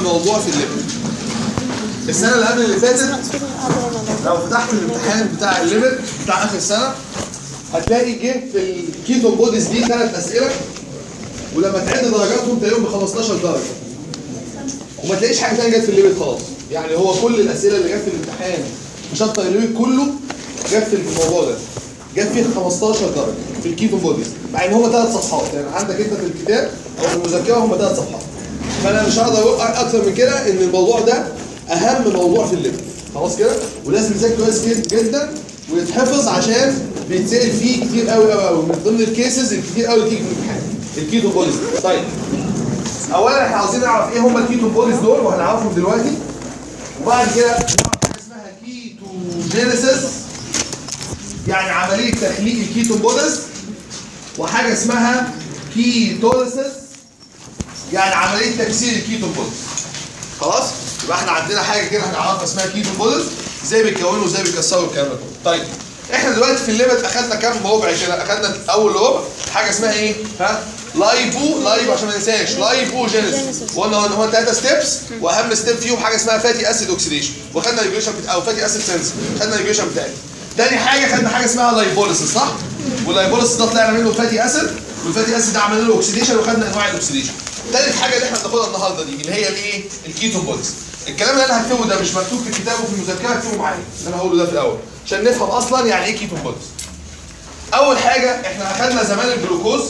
موضوع في الليمت السنه اللي قبل اللي فاتت لو فتحت الامتحان بتاع الليمت بتاع اخر السنه هتلاقي جه في الكيتون بوديز دي ثلاث اسئله ولما تعد درجاتهم تلاقيهم ب 15 درجه وما تلاقيش حاجه ثانيه جت في الليمت خلاص يعني هو كل الاسئله اللي جت في الامتحان مشطر الليمت كله جت في الموضوع ده جت فيه 15 درجه في الكيتون بوديز مع ان هم ثلاث صفحات يعني عندك انت في الكتاب او في المذكره هم ثلاث صفحات فانا مش هقدر اقول اكتر من كده ان الموضوع ده اهم موضوع في الليمت خلاص كده ولازم تذاكر كويس جدا ويتحفظ عشان بيتسال فيه كتير قوي قوي قوي من ضمن الكيسز الكتير قوي اللي تيجي في الامتحان الكيتو بوليس طيب اولا احنا عاوزين نعرف ايه هم الكيتو بوليس دول وهنعرفهم دلوقتي وبعد كده نعرف حاجه اسمها كيتوجينيسيس يعني عمليه تخليق الكيتو بوليس وحاجه اسمها كيتوليسيس يعني عمليه تكسير الكيتو بوليس خلاص يبقى احنا عندنا حاجه كده هنعرفها اسمها كيتو بوليس ازاي بيتكونوا وازاي بيكسروا الكلام ده كله طيب احنا دلوقتي في الليمت اخدنا كام ربع كده اخدنا اول ربع حاجه اسمها ايه ها لايبو لايبو عشان ما ننساش لايبو جينيسيس وقلنا هو ثلاثه ستيبس واهم ستيب فيهم حاجه اسمها فاتي اسيد اوكسيديشن وخدنا ريجوليشن بتاع او فاتي اسيد سنس خدنا ريجوليشن بتاعي تاني حاجه خدنا حاجه اسمها لايبوليسيس صح واللايبوليسيس ده طلعنا منه فاتي اسيد والفاتي اسيد ده عملنا له اوكسيديشن وخدنا انواع الاوكسيديشن تالت حاجه اللي احنا بناخدها النهارده دي اللي هي الايه الكيتون بوليس الكلام اللي انا هكتبه ده مش مكتوب في الكتاب وفي المذكره اكتبه معايا اللي انا هقوله ده في الاول عشان نفهم اصلا يعني ايه كيتون بوليس اول حاجه احنا اخدنا زمان الجلوكوز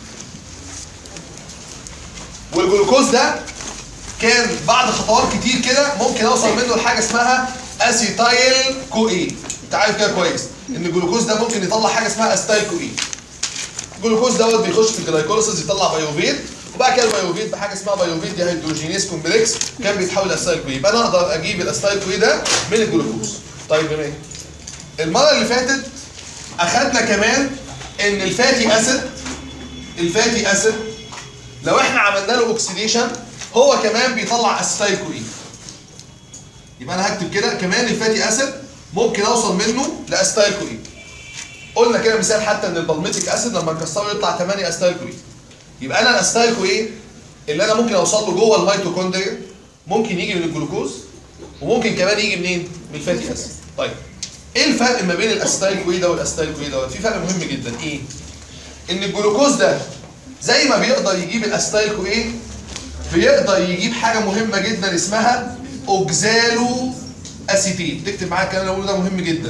والجلوكوز ده كان بعد خطوات كتير كده ممكن اوصل منه لحاجه اسمها اسيتايل كو اي انت عارف كده كويس ان الجلوكوز ده ممكن يطلع حاجه اسمها استايل كو اي الجلوكوز دوت بيخش في الجلايكوليسيس يطلع بايوفيت وبعد كده البايوفيت بحاجه اسمها بايوفيت دي هيدروجينيز كومبلكس كان بيتحول لاستايل كو يبقى انا اقدر اجيب الاستايل كو ده من الجلوكوز طيب جميل المره اللي فاتت اخدنا كمان ان الفاتي اسيد الفاتي اسيد لو احنا عملنا له اوكسيديشن هو كمان بيطلع اسيتايل كو يبقى انا هكتب كده كمان الفاتي اسيد ممكن اوصل منه لاسيتايل كو قلنا كده مثال حتى ان البالميتيك اسيد لما نكسره يطلع 8 اسيتايل كو يبقى انا الاستايل كو ايه اللي انا ممكن اوصل له جوه الميتوكوندريا ممكن يجي من الجلوكوز وممكن كمان يجي منين من الفاتي اسيد طيب ايه الفرق ما بين الاستايل كو ده والاستايل كو دوت في فرق مهم جدا ايه ان الجلوكوز ده زي ما بيقدر يجيب الاستايل كو ايه بيقدر يجيب حاجه مهمه جدا اسمها اوكزالو اسيتيت تكتب معايا الكلام اللي بقوله ده مهم جدا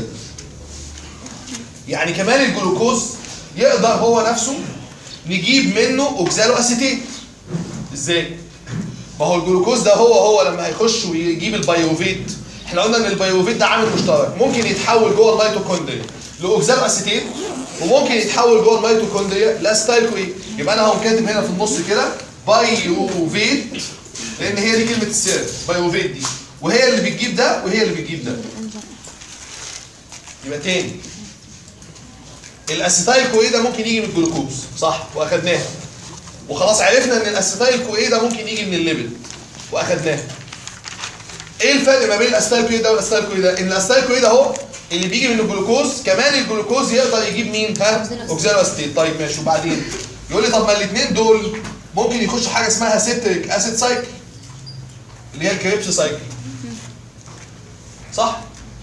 يعني كمان الجلوكوز يقدر هو نفسه نجيب منه اوكزالو اسيتيت ازاي ما هو الجلوكوز ده هو هو لما هيخش ويجيب البايوفيت احنا قلنا ان البايوفيت ده عامل مشترك ممكن يتحول جوه الميتوكوندريا لاوكزالو اسيتيت وممكن يتحول جوه الميتوكوندريا لاستايل كو يبقى انا هقوم كاتب هنا في النص كده بايوفيت لان هي دي كلمه السر بايوفيت دي وهي اللي بتجيب ده وهي اللي بتجيب ده يبقى تاني الاسيتايل كو ده ممكن يجي من الجلوكوز صح واخدناها وخلاص عرفنا ان الاسيتايل كو ده ممكن يجي من الليبيد واخدناها ايه الفرق ما بين الاسيتايل كو ده والاسيتايل كو ده ان الاسيتايل كو ده اهو اللي بيجي من الجلوكوز كمان الجلوكوز يقدر يجيب مين ها اوكسالو اسيتيت طيب ماشي وبعدين يقول لي طب ما الاثنين دول ممكن يخشوا حاجه اسمها سيتريك اسيد سايكل اللي هي الكريبس سايكل صح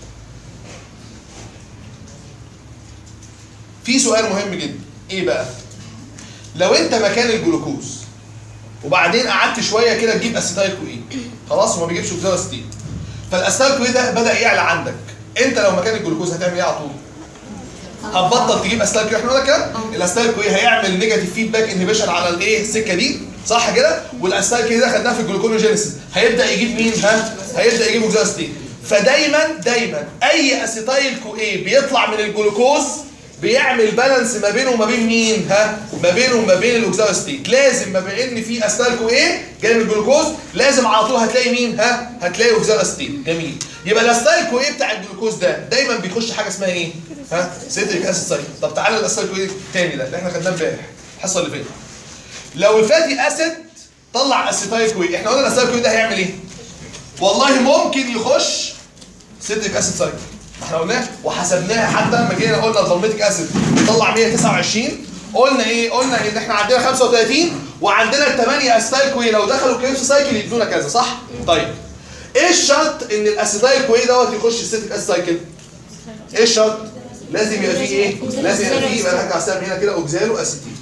في سؤال مهم جدا ايه بقى لو انت مكان الجلوكوز وبعدين قعدت شويه كده تجيب اسيتايل كو ايه خلاص وما بيجيبش اوكسالو اسيتيت فالاسيتايل كو ده بدا يعلى عندك انت لو مكان الجلوكوز هتعمل ايه على طول هتبطل تجيب اسيتايل كو احنا قلنا كده الاسيتايل كو هيعمل نيجاتيف فيدباك انهبيشن على الايه السكه دي صح كده والاسيتايل كو ده خدناه في الجلوكونوجينيسيس هيبدا يجيب مين ها هيبدا يجيب اوكسالو اسيتيت فدايما دايما اي اسيتايل كو ايه بيطلع من الجلوكوز بيعمل بالانس ما بينه وما بين مين ها ما بينه وما بين الاوكسالو ستيت لازم ما بين ان في استالكو ايه جاي من الجلوكوز لازم على طول هتلاقي مين ها هتلاقي اوكسالو ستيت جميل يبقى الاستالكو ايه بتاع الجلوكوز ده دايما بيخش حاجه اسمها ايه ها سيتريك اسيد سايكل طب تعالى الاستالكو ايه الثاني ده اللي احنا خدناه امبارح الحصه اللي فاتت لو الفاتي اسيد طلع اسيتايل كوي احنا قلنا الاسيتايل كوي ده هيعمل ايه والله ممكن يخش سيتريك اسيد سايكل احنا قلناه وحسبناها حتى لما جينا قلنا الفالميتيك اسيد طلع 129 قلنا ايه قلنا ان احنا عندنا 35 وعندنا الثمانيه اسيتايل كوي لو دخلوا كريبس سايكل يدونا كذا صح؟ طيب ايه الشرط ان الاسيتايل كوي دوت يخش السيتيك اسيد سايكل؟ ايه الشرط؟ لازم يبقى فيه ايه؟ لازم يبقى فيه يبقى هرجع السهم هنا كده اوكزالو اسيتيل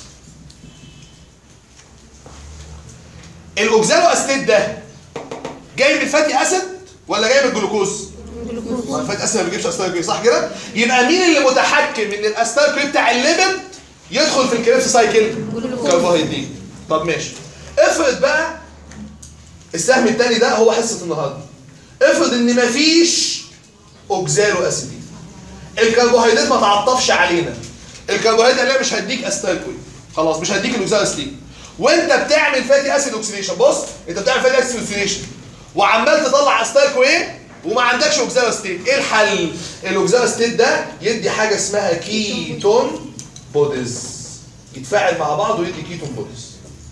الاوكزالو اسيتيت ده جاي من الفاتي اسيد ولا جاي من الجلوكوز؟ ما الفاتي اسيد ما بيجيبش اسيتايل كوي صح كده؟ يبقى مين اللي متحكم ان الاسيتايل كوي بتاع الليبيد يدخل في الكريبس سايكل؟ كربوهيدرات طب ماشي افرض بقى السهم الثاني ده هو حصه النهارده افرض ان مفيش اوكزالو اسيدين الكربوهيدرات ما تعطفش علينا الكربوهيدرات قال لها مش هديك استالكوي خلاص مش هديك الاوكزالو اسيدين وانت بتعمل فاتي اسيد اوكسيديشن بص انت بتعمل فاتي اسيد اوكسيديشن وعمال تطلع استالكو ايه وما عندكش اوكزالو ستيت ايه الحل الاوكزالو ستيت ده يدي حاجه اسمها كيتون بوديز يتفاعل مع بعض ويدي كيتون بوديز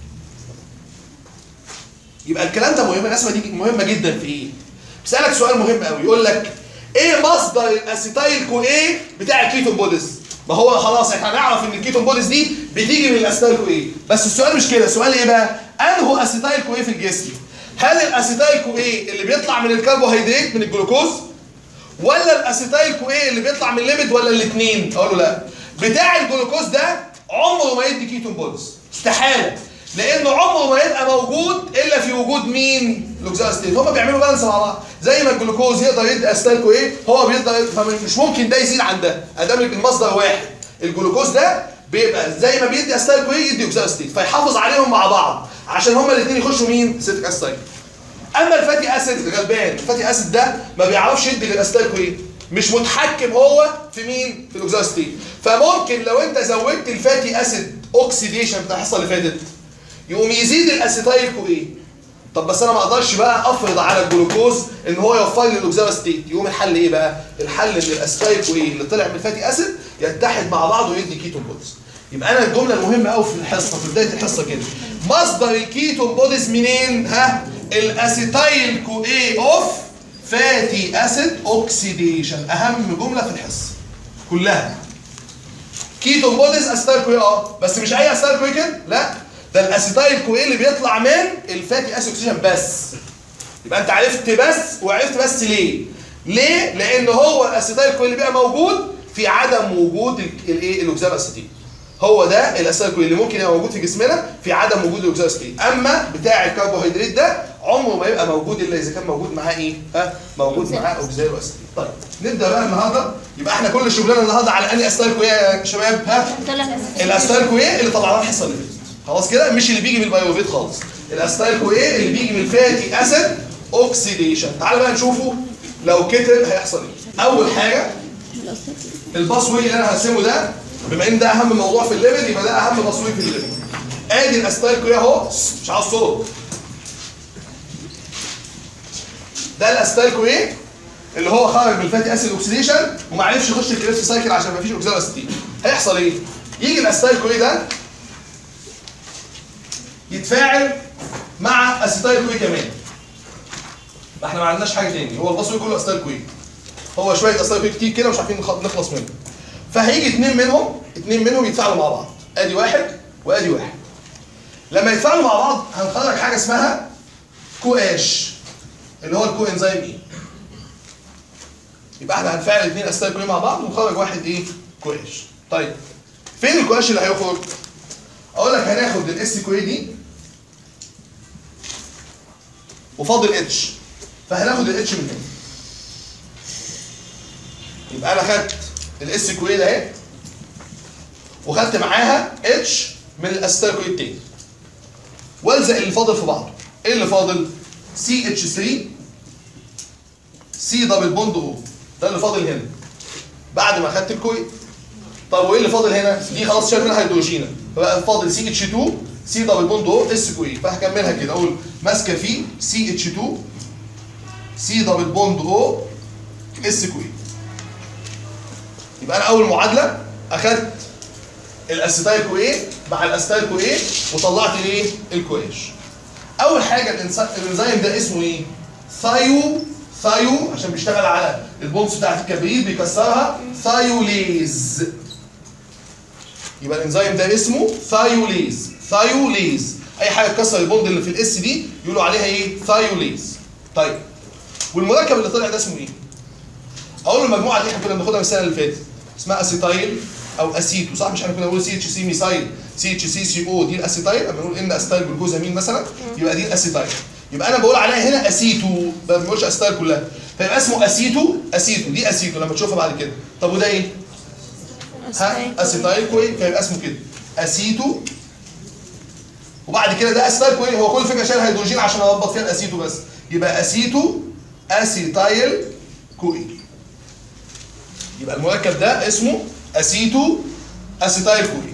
يبقى الكلام ده مهم الرسمه دي مهمه جدا في ايه بيسالك سؤال مهم قوي يقول لك ايه مصدر الاسيتايل كو ايه بتاع الكيتون بوديز ما هو خلاص احنا هنعرف ان الكيتون بوديز دي بتيجي من الاسيتايل كو ايه بس السؤال مش كده السؤال ايه بقى انه اسيتايل كو ايه في الجسم هل الاسيتايل كو ايه اللي بيطلع من الكربوهيدرات من الجلوكوز ولا الاسيتايل كو ايه اللي بيطلع من الليبيد ولا الاثنين اقول له لا بتاع الجلوكوز ده عمره ما يدي كيتون بوديز استحاله لانه عمره ما يبقى موجود الا في وجود مين الاوكسالوستيت هما بيعملوا بالانس مع بعض زي ما الجلوكوز يقدر يدي استالكو ايه هو بيقدر فمش ممكن ده يزيد عن ده ادام المصدر واحد الجلوكوز ده بيبقى زي ما بيدي استالكو ايه يدي اوكسالوستيت فيحافظ عليهم مع بعض عشان هما الاثنين يخشوا مين سيتيك اسيد اما الفاتي اسيد غلبان الفاتي اسيد ده ما بيعرفش يدي للاستالكو ايه مش متحكم هو في مين في الاوكسالوستيت فممكن لو انت زودت الفاتي اسيد اوكسيديشن بتاع الحصه اللي فاتت يقوم يزيد الاسيتايل كو ايه طب بس انا ما اقدرش بقى افرض على الجلوكوز ان هو يوفر لي الاوكزالو ستيت يقوم الحل ايه بقى الحل ان الاسيتايل كو ايه اللي طلع من الفاتي اسيد يتحد مع بعض ويدي كيتون بوديز يبقى انا الجمله المهمه قوي في الحصه في بدايه الحصه كده مصدر الكيتون بوديز منين ها الاسيتايل كو ايه اوف فاتي اسيد اوكسيديشن اهم جمله في الحصه كلها كيتون بوديز اسيتايل كو ايه اه بس مش اي اسيتايل كو ايه كده لا ده الاسيتايل كو ايه اللي بيطلع من الفاتي اسيد اوكسيجين بس يبقى انت عرفت بس وعرفت بس ليه ليه لان هو الاسيتايل كو اللي بيبقى موجود في عدم وجود الايه الاوكسال اسيتيل هو ده الاسيتايل كو اللي ممكن يبقى موجود في جسمنا في عدم وجود الاوكسال اسيتيل اما بتاع الكربوهيدرات ده عمره ما يبقى موجود الا اذا كان موجود معاه ايه ها موجود معاه اوكسال اسيتيل طيب نبدا بقى النهارده يبقى احنا كل شغلنا النهارده على انهي اسيتايل كو يا شباب ها الاسيتايل كو اللي طلعناه الحصه اللي فاتت خلاص كده مش اللي بيجي من البيوفيت خالص الاستايل كو ايه اللي بيجي من الفاتي اسيد اوكسيديشن تعال بقى نشوفه لو كتر هيحصل ايه اول حاجه الباس واي اللي انا هرسمه ده بما ان ده اهم موضوع في الليفل يبقى ده اهم باس واي في الليفل ادي الاستايل كو ايه اهو مش عاوز صوت ده الاستايل كو ايه اللي هو خرج من الفاتي اسيد اوكسيديشن وما عرفش يخش الكريبس سايكل عشان ما فيش اوكسيدو اسيتين هيحصل ايه يجي الاستايل كو ايه ده يتفاعل مع اسيتايل كوي كمان ما احنا ما عندناش حاجه تاني هو البصوي كله اسيتايل كوي هو شويه اسيتايل كوي كتير كده مش عارفين نخلص منه فهيجي اثنين منهم اثنين منهم يتفاعلوا مع بعض ادي واحد وادي واحد لما يتفاعلوا مع بعض هنخرج حاجه اسمها كو اش اللي هو الكو انزيم ايه يبقى احنا هنفعل اثنين اسيتايل كوي مع بعض ونخرج واحد ايه كو اش طيب فين الكو اش اللي هيخرج اقول لك هناخد الاس كوي دي وفاضل اتش فهناخد الاتش من هنا يبقى انا خدت الاس كوي ده اهي وخدت معاها اتش من الاسيتال كوي التاني والزق اللي فاضل في بعضه ايه اللي فاضل سي اتش 3 سي دبل بوند او ده اللي فاضل هنا بعد ما خدت الكوي طب وايه اللي فاضل هنا دي خلاص شال منها هيدروجينا فبقى فاضل سي اتش 2 سي دبل بوند او اس كوي فهكملها كده اقول ماسكه فيه سي اتش 2 سي دبل بوند او اس كوي يبقى انا اول معادله اخدت الاسيتايل كوي مع الاسيتايل كوي وطلعت الايه الكويش اول حاجه الانزيم ده اسمه ايه ثايو ثايو عشان بيشتغل على البونز بتاعت الكبريت بيكسرها ثايوليز يبقى الانزيم ده اسمه ثايوليز ثايوليز اي حاجه تكسر البوند اللي في الاس دي يقولوا عليها ايه ثايوليز طيب والمركب اللي طلع ده اسمه ايه اقول المجموعه دي احنا كنا بناخدها من السنه اللي فاتت اسمها اسيتايل او اسيتو صح مش احنا كنا بنقول سي اتش سي ميثايل سي اتش سي سي او دي الاسيتايل لما نقول ان اسيتايل جلوكوزامين مثلا يبقى دي الاسيتايل يبقى انا بقول عليها هنا اسيتو ما بنقولش اسيتايل كلها فيبقى اسمه اسيتو اسيتو دي اسيتو لما تشوفها بعد كده طب وده ايه؟ ها اسيتايل كوي فيبقى اسمه كده اسيتو وبعد كده ده اسيتايل كوي هو كل فكره شايل هيدروجين عشان اربط فيها الاسيتو بس يبقى اسيتو اسيتايل كوي يبقى المركب ده اسمه اسيتو اسيتايل كوي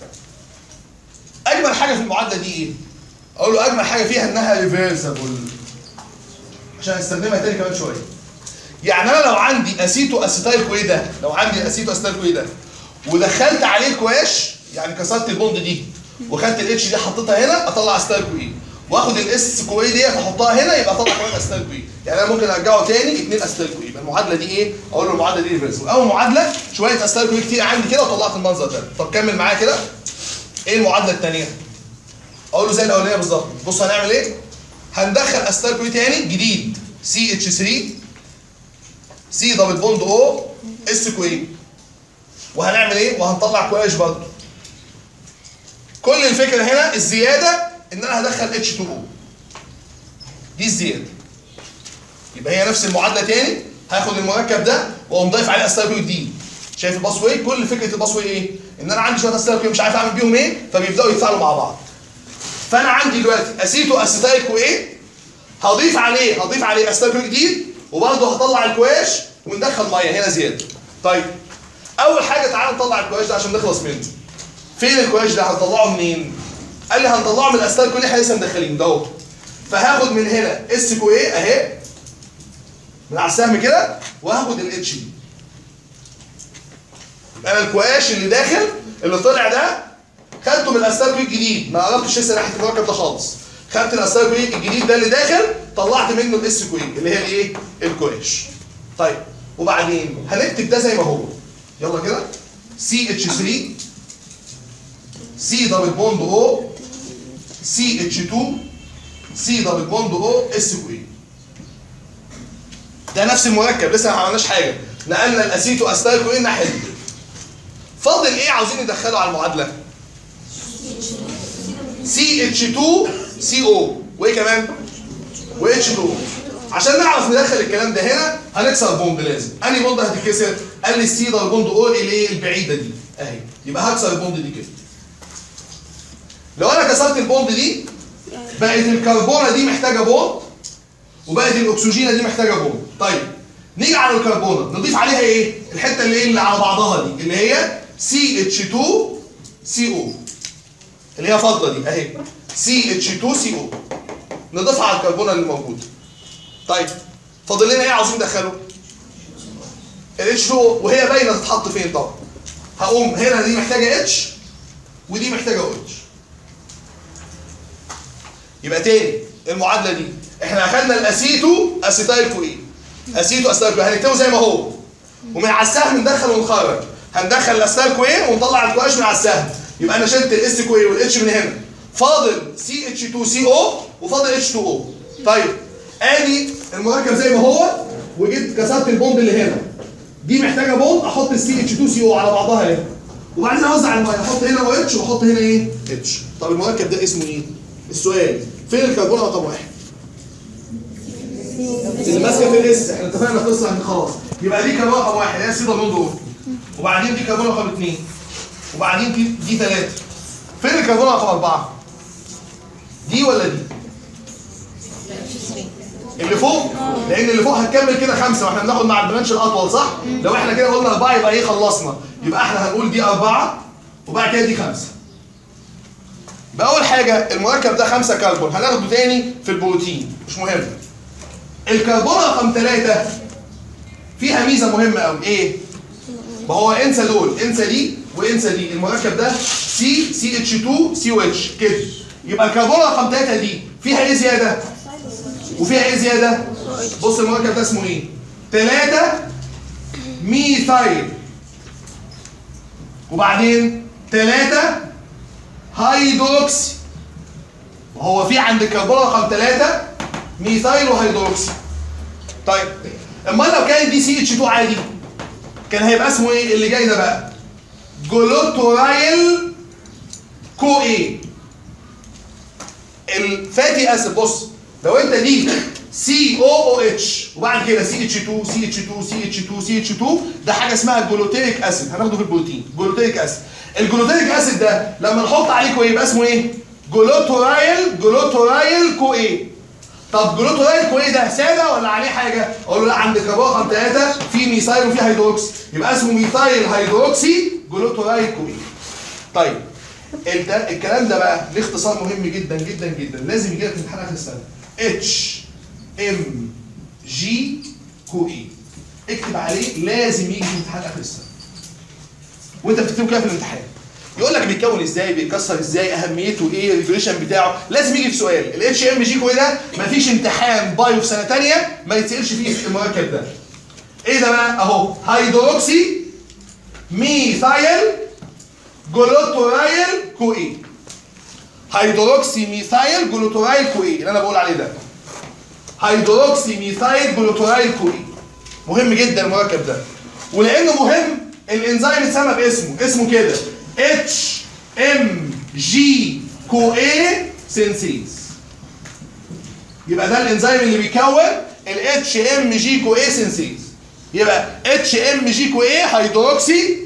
اجمل حاجه في المعادله دي ايه اقول له اجمل حاجه فيها انها ريفرسبل عشان استخدمها تاني كمان شويه يعني انا لو عندي اسيتو اسيتايل كوي ده لو عندي اسيتو اسيتايل كوي ده ودخلت عليه الكواش يعني كسرت البوند دي وخدت الاتش دي حطيتها هنا اطلع اسيتايل كوي واخد الاس كوي ديت احطها هنا يبقى اطلع كمان اسيتايل كوي يعني انا ممكن ارجعه تاني اثنين اسيتايل كوي يبقى المعادله دي ايه اقول له المعادله دي ريفرسبل اول معادله شويه اسيتايل كوي كتير عندي كده وطلعت المنظر ده طب كمل معايا كده ايه المعادله الثانيه اقول له زي الاولانيه بالظبط بص هنعمل ايه هندخل اسيتايل كوي تاني جديد سي اتش 3 سي دبل بوند او اس كوي وهنعمل ايه وهنطلع كواش برضه كل الفكره هنا الزياده ان انا هدخل اتش 2 او دي الزياده يبقى هي نفس المعادله تاني هاخد المركب ده واقوم ضايف عليه اسيتايل جديد شايف الباس واي كل فكره الباس واي ايه ان انا عندي شويه اسيتايل مش عارف اعمل بيهم ايه فبيبداوا يتفاعلوا مع بعض فانا عندي دلوقتي اسيتو اسيتايل كو ايه هضيف عليه هضيف عليه اسيتايل جديد وبرضه هطلع الكواش وندخل ميه هنا زياده طيب اول حاجه تعالى نطلع الكواش ده عشان نخلص منه فين الكواش ده هنطلعه منين قال لي هنطلعه من الاسيتايل كو اللي احنا لسه مدخلين ده اهو فهاخد من هنا اس كو ايه اهي من على السهم كده وهاخد الاتش دي انا الكواش اللي داخل اللي طلع ده خدته من الاسيتايل كو الجديد ما قربتش لسه ناحيه المركب ده خالص خدت الاسيتايل كو الجديد ده اللي داخل طلعت منه الاس كو اللي هي الايه الكواش طيب وبعدين هنكتب ده زي ما هو يلا كده سي اتش 3 سي دبل بوند او سي اتش 2 سي دبل بوند او اس كو ده نفس المركب لسه ما عملناش حاجه نقلنا الاسيتو استايل كو الناحيه دي فاضل ايه عاوزين ندخله على المعادله سي اتش 2 سي او وايه كمان و اتش 2 عشان نعرف ندخل الكلام ده هنا هنكسر بوند لازم انهي بوند هتتكسر قال لي السي ده البوند او اللي ايه البعيده دي اهي يبقى هكسر البوند دي كده لو انا كسرت البوند دي بقت الكربونه دي محتاجه بوند وبقت الاكسجينه دي محتاجه بوند طيب نيجي على الكربونه نضيف عليها ايه الحته اللي ايه اللي على بعضها دي اللي هي سي اتش 2 سي او اللي هي فاضله دي اهي سي اتش 2 سي او نضيفها على الكربونه اللي موجوده طيب فاضل لنا ايه عاوزين ندخله الاتش 2 وهي باينه تتحط فين طبعا هقوم هنا دي محتاجه اتش ودي محتاجه او اتش يبقى تاني المعادله دي احنا اخدنا الاسيتو اسيتايل كو ايه اسيتو اسيتايل كو هنكتبه زي ما هو ومن على السهم ندخل ونخرج هندخل الاسيتايل كو ايه ونطلع الكواش من على السهم يبقى انا شلت الاس كو ايه والاتش من هنا فاضل سي اتش 2 سي او وفاضل اتش 2 او طيب ادي المركب زي ما هو وجيت كسرت البوند اللي هنا دي محتاجه بوند احط السي اتش 2 سي او على بعضها هنا وبعدين اوزع الميه احط هنا او اتش واحط هنا ايه اتش طب المركب ده اسمه ايه السؤال فين الكربون رقم واحد اللي ماسكه في الاس احنا اتفقنا قصه ان خلاص يبقى دي كربون رقم واحد هي السيده بوند او وبعدين دي كربون رقم اثنين وبعدين دي دي ثلاثه فين الكربون رقم اربعه دي ولا دي اللي فوق لان اللي فوق هتكمل كده خمسه واحنا بناخد مع البرانش الاطول صح لو احنا كده قلنا اربعه يبقى ايه خلصنا يبقى احنا هنقول دي اربعه وبعد كده دي خمسه يبقى اول حاجه المركب ده خمسه كربون هناخده تاني في البروتين مش مهم الكربون رقم ثلاثه فيها ميزه مهمه قوي ايه؟ ما هو انسى دول انسى دي وانسى دي المركب ده سي سي اتش 2 سي او اتش كده يبقى الكربون رقم 3 دي فيها ايه زياده؟ وفيها ايه زياده؟ بص المركب ده اسمه ايه؟ 3 ميثايل وبعدين 3 هيدروكسي وهو في عند الكربون رقم 3 ميثايل وهيدروكسي طيب امال لو كانت دي سي اتش 2 عادي كان هيبقى اسمه ايه اللي جاي ده بقى جلوتورايل كو ايه الفاتي اسيد بص لو انت دي سي او او اتش وبعد كده سي اتش 2 سي اتش 2 سي اتش 2 سي اتش 2 ده حاجه اسمها جلوتيريك اسيد هناخده في البروتين جلوتيريك اسيد الجلوتيريك اسيد ده لما نحط عليه كو ايه يبقى اسمه ايه جلوتورايل جلوتورايل كو ايه طب جلوتورايل كو ايه ده ساده ولا عليه حاجه اقول له لا عند كربون رقم 3 في ميثايل وفي هيدروكسي يبقى اسمه ميثايل هيدروكسي جلوتورايل كو ايه طيب الد- الكلام ده بقى ليه اختصار مهم جدا جدا جدا لازم يجي لك في امتحان اخر السنه اتش ام جي كو اي اكتب عليه لازم يجي في امتحان اخر السنه وانت بتكتبه كده في الامتحان يقول لك بيتكون ازاي بيتكسر ازاي اهميته ايه الريجوليشن بتاعه لازم يجي في سؤال الاتش ام جي كو اي ده مفيش امتحان بايو في سنه ثانيه ما يتسالش فيه المركب ده ايه ده بقى اهو هيدروكسي ميثايل جلوتورايل كو اي هيدروكسي ميثايل جلوتورايل كو اي اللي انا بقول عليه ده هيدروكسي ميثايل جلوتورايل كو اي مهم جدا المركب ده ولانه مهم الانزيم اتسمى باسمه اسمه كده اتش ام جي كو اي سينسيز يبقى ده الانزيم اللي بيكون الاتش ام جي كو اي سينسيز يبقى اتش ام جي كو اي هيدروكسي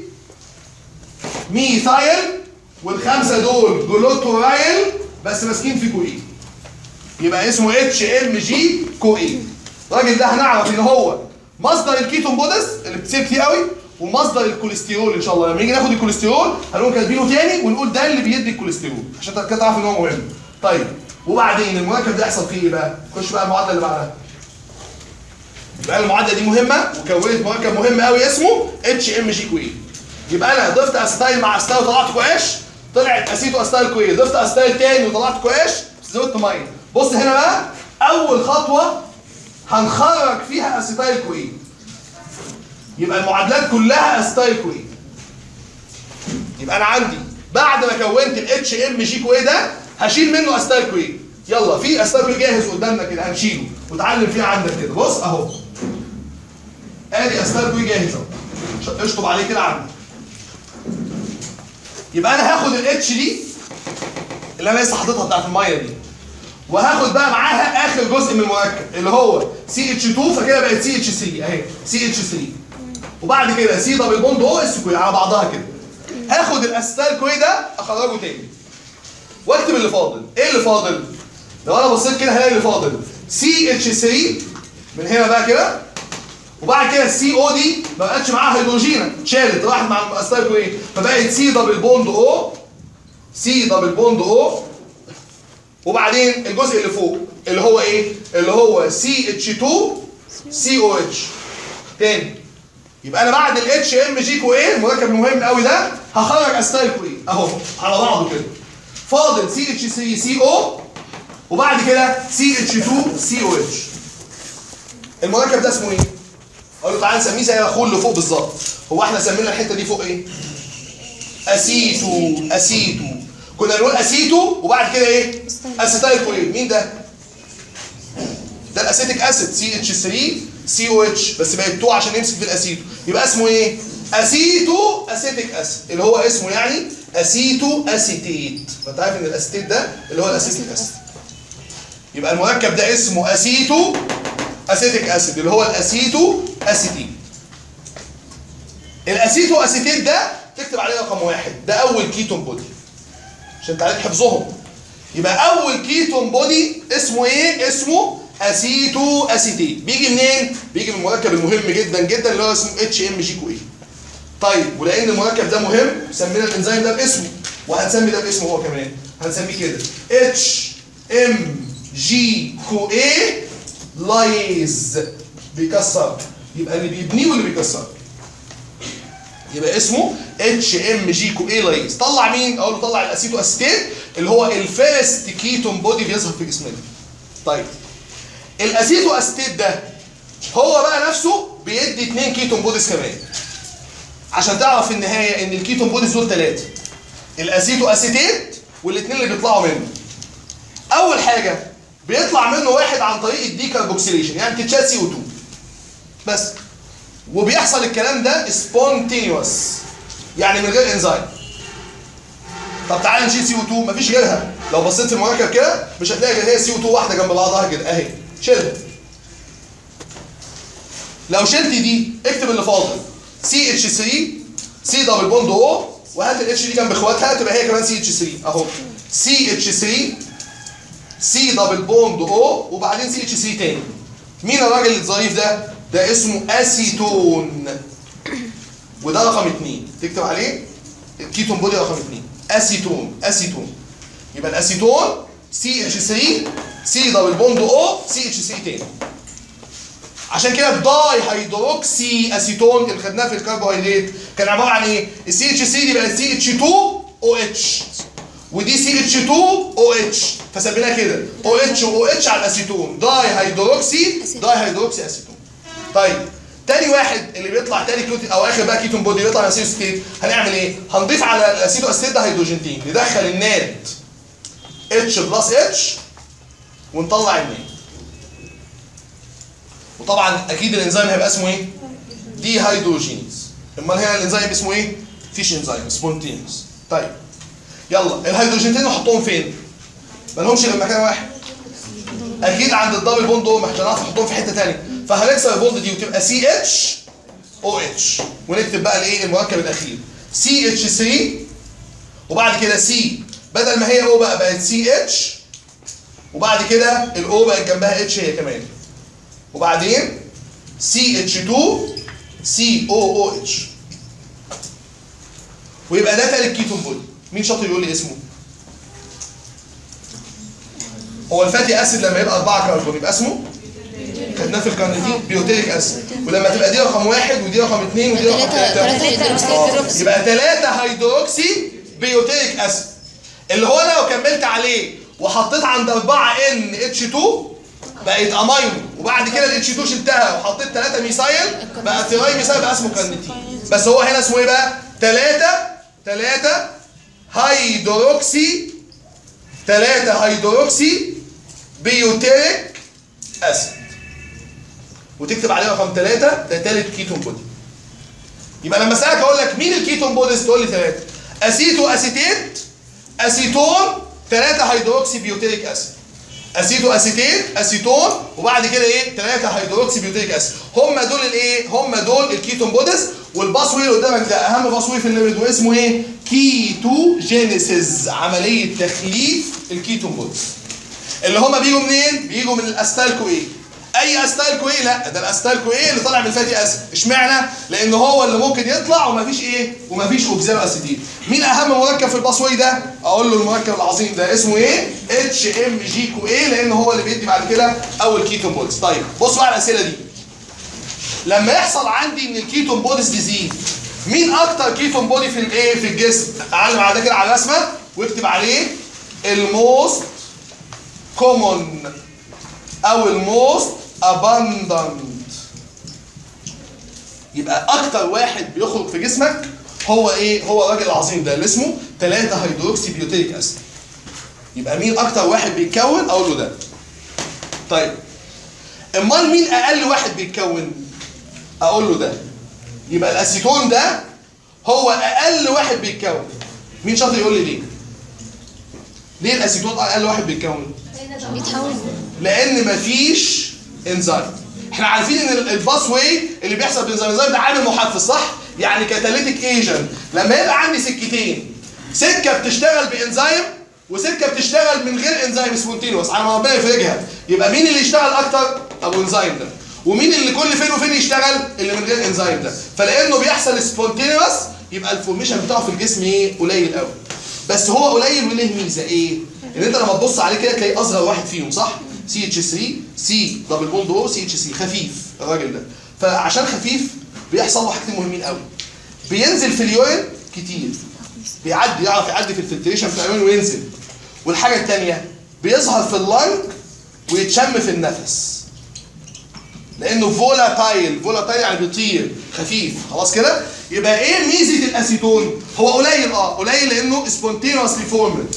ميثايل والخمسه دول جلوتورايل بس ماسكين في كو اي يبقى اسمه اتش ام جي كو اي الراجل ده هنعرف ان هو مصدر الكيتون بودس اللي بتسيب كتير قوي ومصدر الكوليسترول ان شاء الله لما نيجي ناخد الكوليسترول هنقوم كاتبينه تاني ونقول ده اللي بيدي الكوليسترول عشان كده تعرف ان هو مهم طيب وبعدين المركب ده يحصل فيه ايه بقى؟ خش بقى المعادله اللي بعدها يبقى المعادله دي مهمه وكونت مركب مهم قوي اسمه اتش ام جي كو اي يبقى انا ضفت اسيتايل مع اسيتايل وطلعت كواش طلعت اسيتو اسيتايل كو اي ضفت اسيتايل تاني وطلعت كواش زودت ميه بص هنا بقى اول خطوه هنخرج فيها اسيتايل كو اي يبقى المعادلات كلها اسيتايل كو اي يبقى انا عندي بعد ما كونت الاتش ام جي كو اي ده هشيل منه اسيتايل كو اي يلا في اسيتايل كو اي جاهز قدامنا كده هنشيله وتعلم فيه عندك كده بص اهو ادي اسيتايل كو اي جاهز اهو ش- اشطب عليه كده عندك يبقى انا هاخد الاتش دي اللي انا لسه حاططها بتاعت الميه دي وهاخد بقى معاها اخر جزء من المركب اللي هو سي اتش 2 فكده بقت سي اتش 3 اهي سي اتش 3 وبعد كده سي دبل بوند او اس كوي على بعضها كده هاخد الاسيتال كوي ده اخرجه تاني واكتب اللي فاضل ايه اللي فاضل لو انا بصيت كده هلاقي اللي فاضل سي اتش 3 من هنا بقى كده وبعد كده السي او دي ما بقتش معاها هيدروجينا اتشالت راحت مع الاسيتال كوي فبقت سي دبل بوند او سي دبل بوند او وبعدين الجزء اللي فوق اللي هو ايه اللي هو سي اتش 2 سي او اتش تاني يبقى انا بعد الاتش ام جي كو ايه المركب المهم قوي ده هخرج استايل كو ايه اهو على بعضه كده فاضل سي اتش 3 سي او وبعد كده سي اتش 2 سي او اتش المركب ده اسمه ايه اقول له تعالى نسميه زي اخوه اللي فوق بالظبط هو احنا سمينا الحته دي فوق ايه اسيتو اسيتو كنا نقول اسيتو وبعد كده ايه اسيتايل كولين مين ده ده الاسيتيك اسيد سي اتش 3 سي او اتش بس بقت 2 عشان يمسك في الاسيتو يبقى اسمه ايه اسيتو اسيتيك اسيد اللي هو اسمه يعني اسيتو اسيتيت فانت عارف ان الاسيتيت ده اللي هو الاسيتيك اسيد يبقى المركب ده اسمه اسيتو اسيتيك اسيد اللي هو الاسيتو اسيتيت الاسيتو اسيتيت ده تكتب عليه رقم واحد ده اول كيتون بودي عشان تعالى حفظهم يبقى اول كيتون بودي اسمه ايه اسمه اسيتو اسيتيت بيجي منين بيجي من المركب المهم جدا جدا اللي هو اسمه اتش ام جي كو اي طيب ولان المركب ده مهم سمينا الانزيم ده باسمه وهنسمي ده باسمه هو كمان هنسميه كده اتش ام جي كو اي لايز بيكسر يبقى اللي بيبنيه واللي بيكسر يبقى اسمه اتش ام جي كو اي لايز طلع مين اقول له طلع الاسيتو اسيتيت اللي هو الفيرست كيتون بودي بيظهر في جسمنا طيب الاسيتو اسيتيت ده هو بقى نفسه بيدي اثنين كيتون بوديز كمان عشان تعرف في النهايه ان الكيتون بوديز دول ثلاثه الاسيتو اسيتيت والاثنين اللي بيطلعوا منه اول حاجه بيطلع منه واحد عن طريق الديكربوكسيليشن يعني تتشال سي او 2 بس وبيحصل الكلام ده سبونتينيوس يعني من غير انزيم طب تعالى نشيل سي او 2 مفيش غيرها لو بصيت في المركب كده مش هتلاقي غير هي سي او 2 واحده جنب بعضها كده اهي شيلها لو شلت دي اكتب اللي فاضل سي اتش 3 سي دبل بوند او وهات الاتش دي جنب اخواتها تبقى هي كمان سي اتش 3 اهو سي اتش 3 سي دبل بوند او وبعدين سي اتش 3 تاني مين الراجل الظريف ده؟ ده اسمه اسيتون وده رقم اثنين تكتب عليه الكيتون بودي رقم اثنين اسيتون اسيتون يبقى الاسيتون سي اتش 3 سي دبل بوند او سي اتش 3 تاني عشان كده الداي هيدروكسي اسيتون اللي خدناه في الكربوهيدرات كان عباره عن ايه؟ السي اتش 3 دي بقت سي اتش 2 او اتش ودي سي اتش 2 او اتش فسميناها كده او اتش او اتش على الاسيتون داي هيدروكسي داي هيدروكسي اسيتون طيب تاني واحد اللي بيطلع تاني كيوتي او اخر بقى كيتون بودي بيطلع من اسيتو ستيت هنعمل ايه؟ هنضيف على الاسيتو استيت ده هيدروجينتين ندخل الناد اتش بلس اتش ونطلع الناد وطبعا اكيد الانزيم هيبقى اسمه ايه؟ دي هيدروجينيز امال هنا الانزيم اسمه ايه؟ فيش انزيم سبونتينوس طيب يلا الهيدروجينتين نحطهم فين؟ ما لهمش غير مكان واحد اكيد عند الدبل بوند او عشان نعرف نحطهم في حته ثانيه فهنكسر البوند دي وتبقى سي اتش او اتش ونكتب بقى الايه المركب الاخير سي اتش 3 وبعد كده سي بدل ما هي او بقى بقت سي اتش وبعد كده الاو بقت جنبها اتش هي كمان وبعدين سي اتش 2 سي او او اتش ويبقى ده تالت كيتون بودي مين شاطر يقول لي اسمه هو الفاتي اسيد لما يبقى 4 كربون يبقى اسمه خدناه في الكارنيتين بيوتيريك اسيد ولما تبقى دي رقم واحد ودي رقم اثنين ودي رقم ثلاثة ثلاثة ثلاثة هيدروكسي يبقى 3 هيدروكسي بيوتيريك اسيد اللي هو انا لو كملت عليه وحطيت عند 4 ان اتش 2 بقت امينو وبعد كده الاتش 2 شلتها وحطيت 3 ميثايل بقى تراي ميثايل بقى اسمه كارنيتين بس هو هنا اسمه ايه بقى 3 3 هيدروكسي 3 هيدروكسي بيوتيريك اسيد وتكتب عليه رقم 3 ده ثالث كيتون بودي يبقى لما اسالك اقول لك مين الكيتون بوديز تقول لي ثلاثه اسيتو اسيتيت اسيتون 3 هيدروكسي بيوتيريك اسيد اسيتو اسيتيت اسيتون وبعد كده ايه 3 هيدروكسي بيوتيريك اسيد هم دول الايه هم دول الكيتون بوديز والباسوي اللي قدامك ده اهم باسوي في الليبيد واسمه ايه كيتوجينيسيس عمليه تخليف الكيتون بوديز اللي هم بيجوا منين بيجوا من الاستال كويه اي استال كويه لا ده الاستال كويه اللي طالع من الفاتي اسيد اشمعنى لان هو اللي ممكن يطلع ومفيش ايه ومفيش اوكزالو اسيدين مين اهم مركب في الباسوي ده اقول له المركب العظيم ده اسمه ايه اتش ام جي كو ايه لان هو اللي بيدي بعد كده اول كيتون بودز طيب بص بقى على الاسئله دي لما يحصل عندي ان الكيتون بوديز ديزيز مين اكتر كيتون بودي في الايه في الجسم علم على ده كده على الرسمه واكتب عليه الموست كومون او الموست abundant يبقى اكتر واحد بيخرج في جسمك هو ايه هو الراجل العظيم ده اللي اسمه 3 هيدروكسي بيوتيك اسيد يبقى مين اكتر واحد بيتكون اقول له ده طيب امال مين اقل واحد بيتكون اقول له ده يبقى الاسيتون ده هو اقل واحد بيتكون مين شاطر يقول لي ليه ليه الاسيتون اقل واحد بيتكون بيتحول لان مفيش انزيم احنا عارفين ان الباس واي اللي بيحصل بالانزيم الانزيم ده عامل محفز صح يعني كاتاليتيك ايجنت لما يبقى عندي سكتين سكه بتشتغل بانزيم وسكه بتشتغل من غير انزيم سبونتينوس على ما ربنا يفرجها يبقى مين اللي يشتغل اكتر ابو انزيم ده ومين اللي كل فين وفين يشتغل اللي من غير انزيم ده فلانه بيحصل سبونتينوس يبقى الفورميشن بتاعه في الجسم ايه قليل قوي بس هو قليل وليه ميزه ايه ان انت لما تبص عليه كده تلاقي اصغر واحد فيهم صح سي اتش 3 سي دبل بوند او سي اتش 3 خفيف الراجل ده فعشان خفيف بيحصل له حاجتين مهمين قوي بينزل في اليورين كتير بيعدي يعرف يعدي في الفلتريشن في اليورين وينزل والحاجه الثانيه بيظهر في اللنج ويتشم في النفس لانه فولاتايل فولاتايل يعني بيطير خفيف خلاص كده يبقى ايه ميزه الاسيتون هو قليل اه قليل لانه سبونتينوسلي فورمد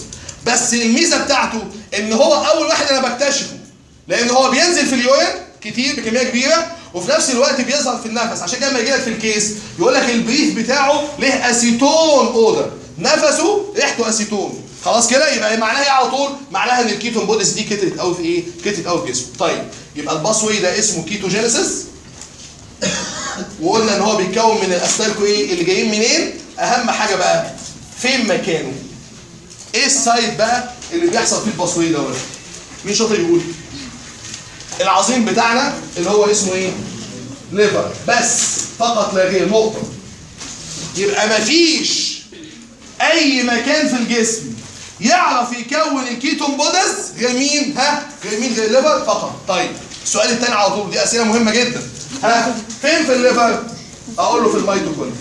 بس الميزه بتاعته ان هو اول واحد انا بكتشفه لان هو بينزل في اليورين كتير بكميه كبيره وفي نفس الوقت بيظهر في النفس عشان كده لما يجي لك في الكيس يقول لك البريف بتاعه له اسيتون اودر نفسه ريحته اسيتون خلاص كده يبقى معناها ايه على طول معناها ان الكيتون بوديز دي كترت قوي في ايه كترت قوي في جسمه طيب يبقى الباسوي ده اسمه كيتوجينيسيس وقلنا ان هو بيتكون من الاسيتالكو ايه اللي جايين منين اهم حاجه بقى فين مكانه ايه السايت بقى اللي بيحصل فيه الباسوي ده ولا مين شاطر يقول العظيم بتاعنا اللي هو اسمه ايه ليفر بس فقط لا غير نقطه يبقى مفيش اي مكان في الجسم يعرف يكون الكيتون بودز غير مين ها غير مين غير الليفر فقط طيب السؤال الثاني على طول دي اسئله مهمه جدا ها فين في الليفر اقول له في الميتوكوندريا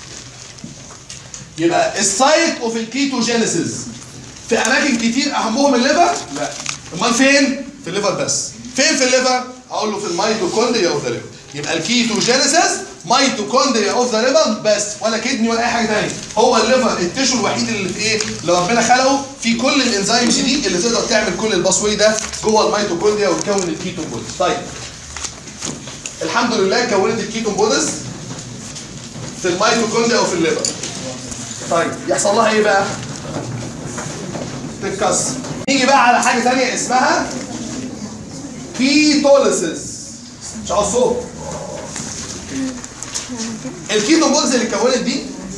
يبقى السايت اوف الكيتوجينيسيس في اماكن كتير اهمهم الليفر لا امال فين في الليفر بس فين في الليفر اقول له في الميتوكوندريا اوف ذا ليفر يبقى الكيتوجينيسيس ميتوكوندريا اوف ذا ليفر بس ولا كدني ولا اي حاجه ثانيه هو الليفر التشو الوحيد اللي في ايه اللي ربنا خلقه في كل الانزيمز دي اللي تقدر تعمل كل الباسوي ده جوه الميتوكوندريا وتكون الكيتون بودز طيب الحمد لله كونت الكيتون بودز في الميتوكوندريا وفي الليفر طيب يحصل لها ايه بقى تتكسر نيجي بقى على حاجه ثانيه اسمها كيتوليسيس مش عاوز صوت الكيتون بودز اللي اتكونت دي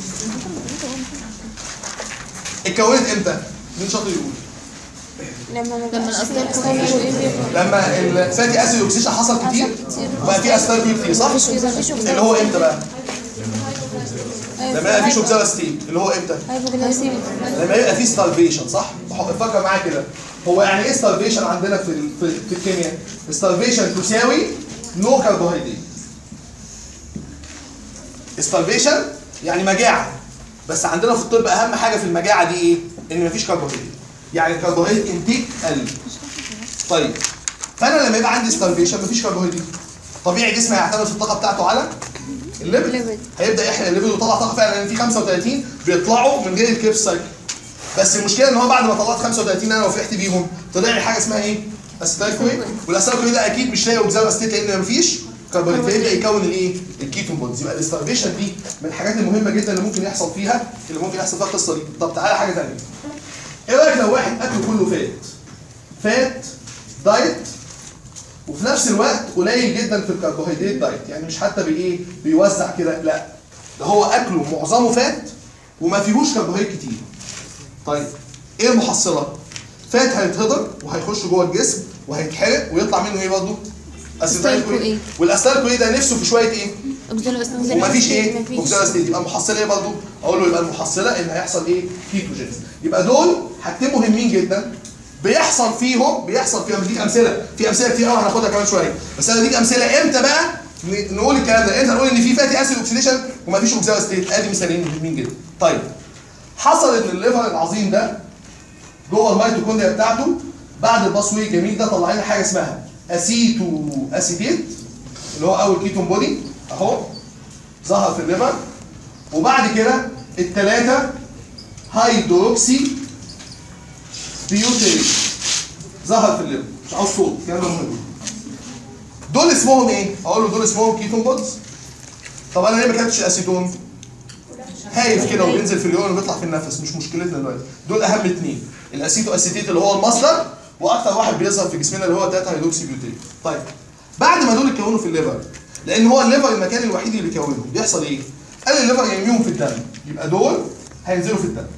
اتكونت امتى؟ مين شاطر يقول؟ لما لما الأسطال لما الفاتي اسيد اوكسيشن حصل كتير وبقى في اسيد كتير صح؟ اللي هو امتى بقى؟ لما يبقى في شوكزالا ستيت اللي هو امتى؟ هايبوجلايسيميا لما يبقى في ستارفيشن صح؟ فكر معايا كده هو يعني ايه ستارفيشن عندنا في ال- في, في الكيمياء؟ ستارفيشن تساوي نو كربوهيدرات ستارفيشن يعني مجاعه بس عندنا في الطب اهم حاجه في المجاعه دي ايه؟ ان مفيش كربوهيدرات يعني الكربوهيدرات انتيك قل طيب فانا لما يبقى عندي ستارفيشن مفيش كربوهيدرات طبيعي جسمي هيعتمد في الطاقه بتاعته على الليبيد الليبيد. هيبدا يحرق الليبيد ويطلع طاقه فعلا لان في 35 بيطلعوا من غير الكريبس سايكل بس المشكله ان هو بعد ما طلعت 35 انا وفرحت بيهم طلع لي حاجه اسمها ايه؟ اسيتايل والاسيتايل ده اكيد مش لاقي اوكزال استيت لان مفيش كربونات فيبدا يكون الايه؟ الكيتون بودز يبقى الاستارفيشن دي من الحاجات المهمه جدا اللي ممكن يحصل فيها اللي ممكن يحصل فيها القصه دي طب تعالى حاجه ثانيه ايه رايك لو واحد اكله كله فات فات دايت وفي نفس الوقت قليل جدا في الكربوهيدرات دايت يعني مش حتى بايه بيوزع كده لا ده هو اكله معظمه فات وما فيهوش كربوهيدرات كتير طيب ايه المحصله فات هيتهضر وهيخش جوه الجسم وهيتحرق ويطلع منه ايه برضه اسيتايل أسيتايل كوي والاسيتايل كوي ده نفسه في شويه ايه أوكزالوستيت ومفيش ايه اوكسالوستيت يبقى المحصله ايه برضه اقول له يبقى المحصله ان هيحصل ايه كيتوجينز يبقى دول حاجتين مهمين جدا بيحصل فيهم بيحصل فيهم بديك امثله في امثله كتير قوي هناخدها كمان شويه بس انا بديك امثله امتى بقى ن- نقول الكلام ده امتى نقول ان في فاتي اسيد اوكسيديشن ومفيش اوكسالوستيت ادي مثالين مهمين جدا طيب حصل ان الليفر العظيم ده جوه الميتوكوندريا بتاعته بعد الباسوي الجميل ده طلع لنا حاجه اسمها اسيتو اسيتيت اللي هو اول كيتون بودي اهو ظهر في الليفر وبعد كده الثلاثه هيدروكسي بيوتريت ظهر في الليفر مش عاوز صوت الكلام ده مهم دول اسمهم ايه؟ اقول له دول اسمهم كيتون بودز طب انا ليه ما كتبتش الاسيتون؟ هايف كده وبينزل في اليورين وبيطلع في النفس مش مشكلتنا دلوقتي دول اهم اثنين الاسيتو اسيتيت اللي هو المصدر واكتر واحد بيظهر في جسمنا اللي هو تاتا هيدروكسي بيوتيت طيب بعد ما دول اتكونوا في الليفر لان هو الليفر المكان الوحيد اللي بيكونهم بيحصل ايه قال الليفر يرميهم في الدم يبقى دول هينزلوا في الدم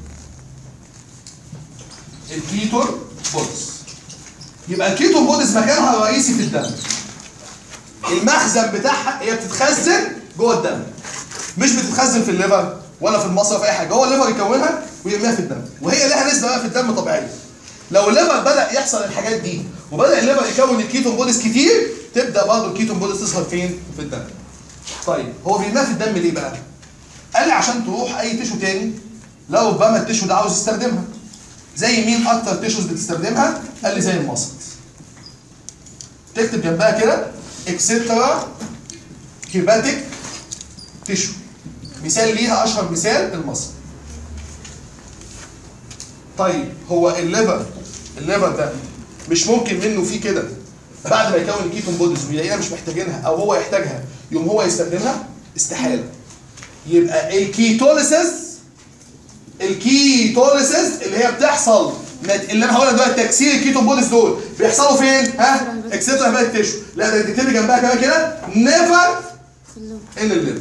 الكيتون بودز يبقى الكيتون بودز مكانها الرئيسي في الدم المخزن بتاعها هي بتتخزن جوه الدم مش بتتخزن في الليفر ولا في المصرف اي حاجه هو الليفر يكونها ويرميها في الدم وهي لها نسبه بقى في الدم طبيعيه لو الليفر بدا يحصل الحاجات دي وبدا الليفر يكون الكيتون بودز كتير تبدا برضه الكيتون بودز تظهر فين في الدم طيب هو بيرميها في الدم ليه بقى قال لي عشان تروح اي تشو تاني لو ربما التشو ده عاوز يستخدمها زي مين اكتر تشوز بتستخدمها قال لي زي المصل تكتب جنبها كده اكسترا هيباتيك تشو مثال ليها اشهر مثال المصل طيب هو الليفر الليفر ده مش ممكن منه فيه كده بعد ما يكون الكيتون بوديز ويلاقيها مش محتاجينها او هو يحتاجها يوم هو يستخدمها استحاله يبقى الكيتوليسيس الكيتوليسيس اللي هي بتحصل نت- اللي انا هقولها دلوقتي تكسير الكيتون بوديز دول بيحصلوا فين؟ ها؟ اكسترا هيباتيك تيشو لا ده تكتب لي جنبها كمان كده نيفر ان الليفر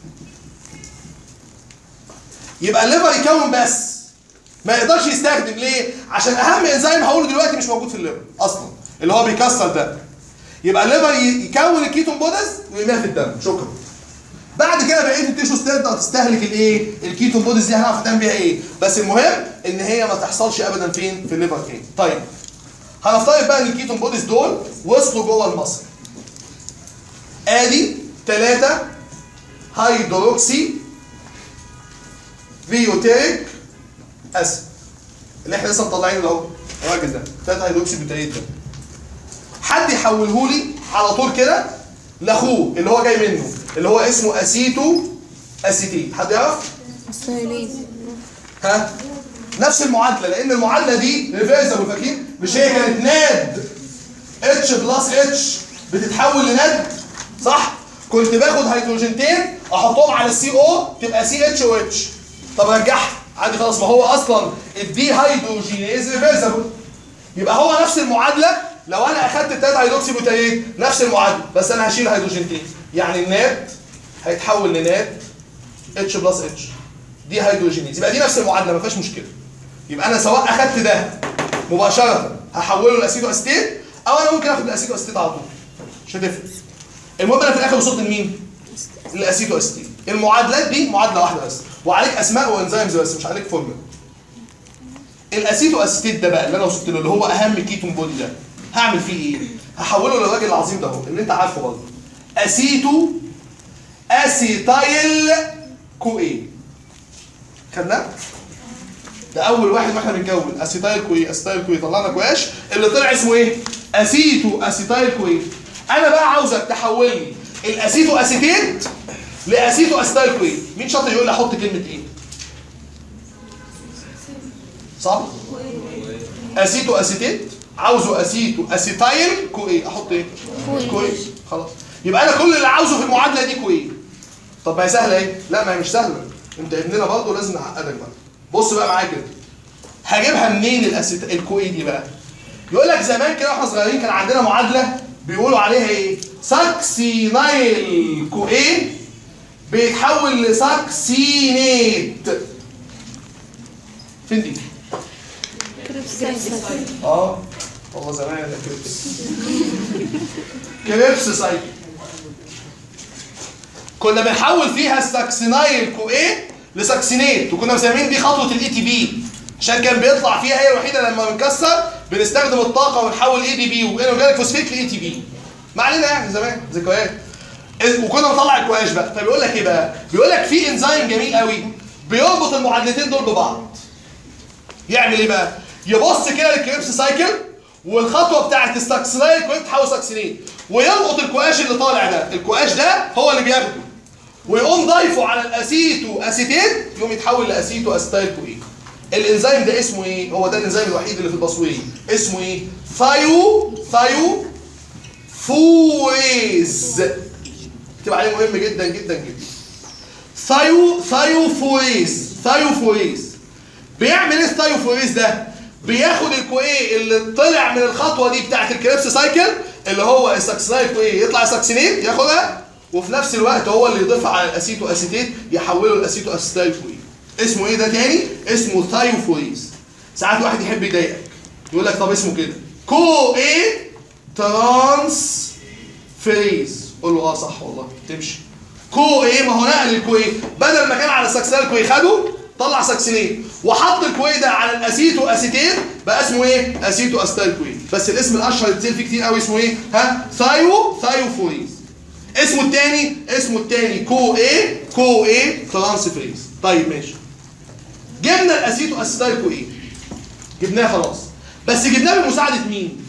يبقى الليفر يكون بس ما يقدرش يستخدم ليه؟ عشان اهم انزيم هقوله دلوقتي مش موجود في الليفر اصلا اللي هو بيكسر ده يبقى الليفر ي- يكون الكيتون بوديز ويرميها في الدم شكرا بعد كده بقيه التيشوز تبدا تستهلك الايه؟ الكيتون بوديز دي هنعرف هتعمل بيها ايه؟ بس المهم ان هي ما تحصلش ابدا فين؟ في الليفر تاني. طيب هنفترض بقى ان الكيتون بوديز دول وصلوا جوه المصل. ادي 3 هيدروكسي فيوتيريك اسيد اللي احنا لسه مطلعينه اهو الراجل ده 3 هيدروكسي بيوتيريك ده حد يحوله لي على طول كده لاخوه اللي هو جاي منه اللي هو اسمه اسيتو اسيتيت حد يعرف السيليز ها نفس المعادله لان المعادله دي ريفيرسبل فاكرين مش هي كانت ناد اتش بلس اتش بتتحول لناد صح كنت باخد هيدروجينتين احطهم على السي او تبقى سي اتش او اتش طب رجعها عندي خلاص ما هو اصلا الدي هيدروجينيز ريفيرسبل يبقى هو نفس المعادله لو انا اخدت التلات هيدروكسي بوتايت نفس المعادله بس انا هشيل هيدروجينتين يعني الناد هيتحول لناد اتش بلس اتش دي هيدروجينيز يبقى دي نفس المعادله ما فيهاش مشكله يبقى انا سواء اخدت ده مباشره هحوله لاسيدو استيت او انا ممكن اخد الاسيدو استيت على طول مش هتفرق المهم انا في الاخر وصلت لمين؟ للاسيدو استيت المعادلات دي معادله واحده بس وعليك اسماء وانزيمز بس مش عليك فورمولا الاسيتو اسيتيت ده بقى اللي انا وصلت له اللي هو اهم كيتون بودي ده هعمل فيه ايه؟ هحوله للراجل العظيم ده اهو اللي انت عارفه برضه اسيتو اسيتايل كو ايه خدناه؟ ده اول واحد ما احنا بنكون اسيتايل كوي اسيتايل كوي طلعنا كواش اللي طلع اسمه ايه؟ اسيتو اسيتايل كوي انا بقى عاوزك تحول لي الاسيتو اسيتيت لاسيتو اسيتايل كوي مين شاطر يقول لي احط كلمه ايه؟ صح؟ اسيتو اسيتيت عاوزه اسيتو اسيتايل كوي احط ايه؟ كوي. كوي خلاص يبقى انا كل اللي عاوزه في المعادله دي كوي طب ما هي سهله ايه؟ لا ما هي مش سهله انت ابننا برضه لازم نعقدك بقى بص بقى معايا كده هجيبها منين الاسيت الكوي دي بقى؟ يقول لك زمان كده واحنا صغيرين كان عندنا معادله بيقولوا عليها ايه؟ ساكسينايل كوي بيتحول لساكسينيت فين دي؟ اه والله زمان يا كريبس كريبس سايكل كنا بنحول فيها الساكسينايل كو ايه لساكسينيت وكنا مسمين دي خطوه الاي تي بي عشان كان بيطلع فيها هي الوحيده لما بنكسر بنستخدم الطاقه ونحول اي دي بي وانورجانيك فوسفيت لاي تي بي ما علينا يعني زمان ذكريات وكنا بنطلع الكواش بقى فبيقول لك ايه بقى؟ بيقول لك في انزيم جميل قوي بيربط المعادلتين دول ببعض يعمل ايه بقى؟ يبص كده للكريبس سايكل والخطوه بتاعت الساكسينايل كويت تحول ساكسينين ويلقط الكواش اللي طالع ده الكواش ده هو اللي بياخده ويقوم ضايفه على الاسيتو اسيتيت يقوم يتحول لاسيتو اسيتايل كوين الانزيم ده اسمه ايه هو ده الانزيم الوحيد اللي في البصويه اسمه ايه ثايو ثايو فوريز اكتب عليه مهم جدا جدا جدا ثايو ثايو فوريز ثايو فوريز بيعمل ايه الثايوفوريز ده؟ بياخد الكويه اللي طلع من الخطوه دي بتاعت الكريبس سايكل اللي هو الساكسينايل كويه يطلع ساكسينيت ياخدها وفي نفس الوقت هو اللي يضيفها على الاسيتو اسيتيت يحوله لاسيتو اسيتايل كويه اسمه ايه ده تاني؟ اسمه ثايوفوريز ساعات واحد يحب يضايقك يقول لك طب اسمه كده كو ايه ترانس فريز قول له اه صح والله تمشي كو ايه ما هو نقل الكويه بدل ما كان على الساكسينال كويه خده طلع ساكسينين وحط الكويه ده على الاسيتو اسيتين بقى اسمه ايه اسيتو استايل كويه بس الاسم الاشهر اللي بتنزل فيه كتير قوي اسمه ايه ها ثايو ثايوفوريز اسمه الثاني اسمه الثاني كو ايه كو ايه ترانسفريز طيب ماشي جبنا الاسيتو اسيتايل كويه جبناه خلاص بس جبناه بمساعده مين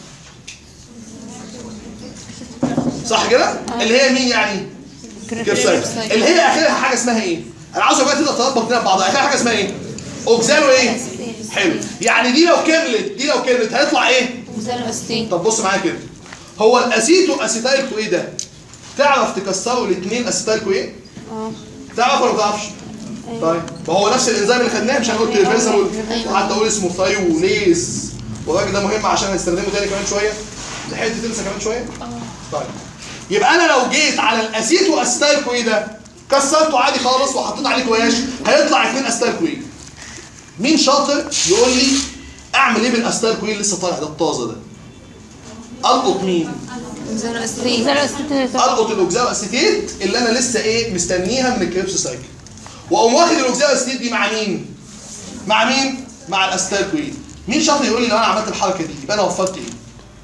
صح كده اللي هي مين يعني كريبسايت اللي هي اخرها حاجه اسمها ايه انا عاوز بقى تبدا تربط كده ببعضها اخرها حاجه اسمها ايه اوكزالو ايه حلو يعني دي لو كملت دي لو كملت هيطلع ايه اوكسالو اسيتيت طب بص معايا كده هو الاسيتو اسيتايل كو ايه ده تعرف تكسره الاثنين اسيتايل كو ايه اه تعرف ولا ما تعرفش طيب ما هو نفس الانزيم اللي خدناه مش انا قلت ريفرسبل أيوة. وقعدت اقول اسمه ثايونيز والراجل ده مهم عشان هنستخدمه تاني كمان شويه لحقت تنسى كمان شويه طيب يبقى انا لو جيت على الاسيتو اسيتايل كوي ده كسرته عادي خالص وحطيت عليه كوياش هيطلع اثنين اسيتايل كوي مين شاطر يقول لي اعمل ايه بالاسيتايل كوي اللي لسه طالع ده الطازه ده القط مين اوكسالو اسيتيت اوكسالو اسيتيت القط الاوكزالو اسيتيت اللي انا لسه ايه مستنيها من الكريبس سايكل واقوم واخد الاوكزالو اسيتيت دي مع مين مع مين مع الاسيتايل كوين مين شاطر يقول لي لو انا عملت الحركه دي يبقى انا وفرت ايه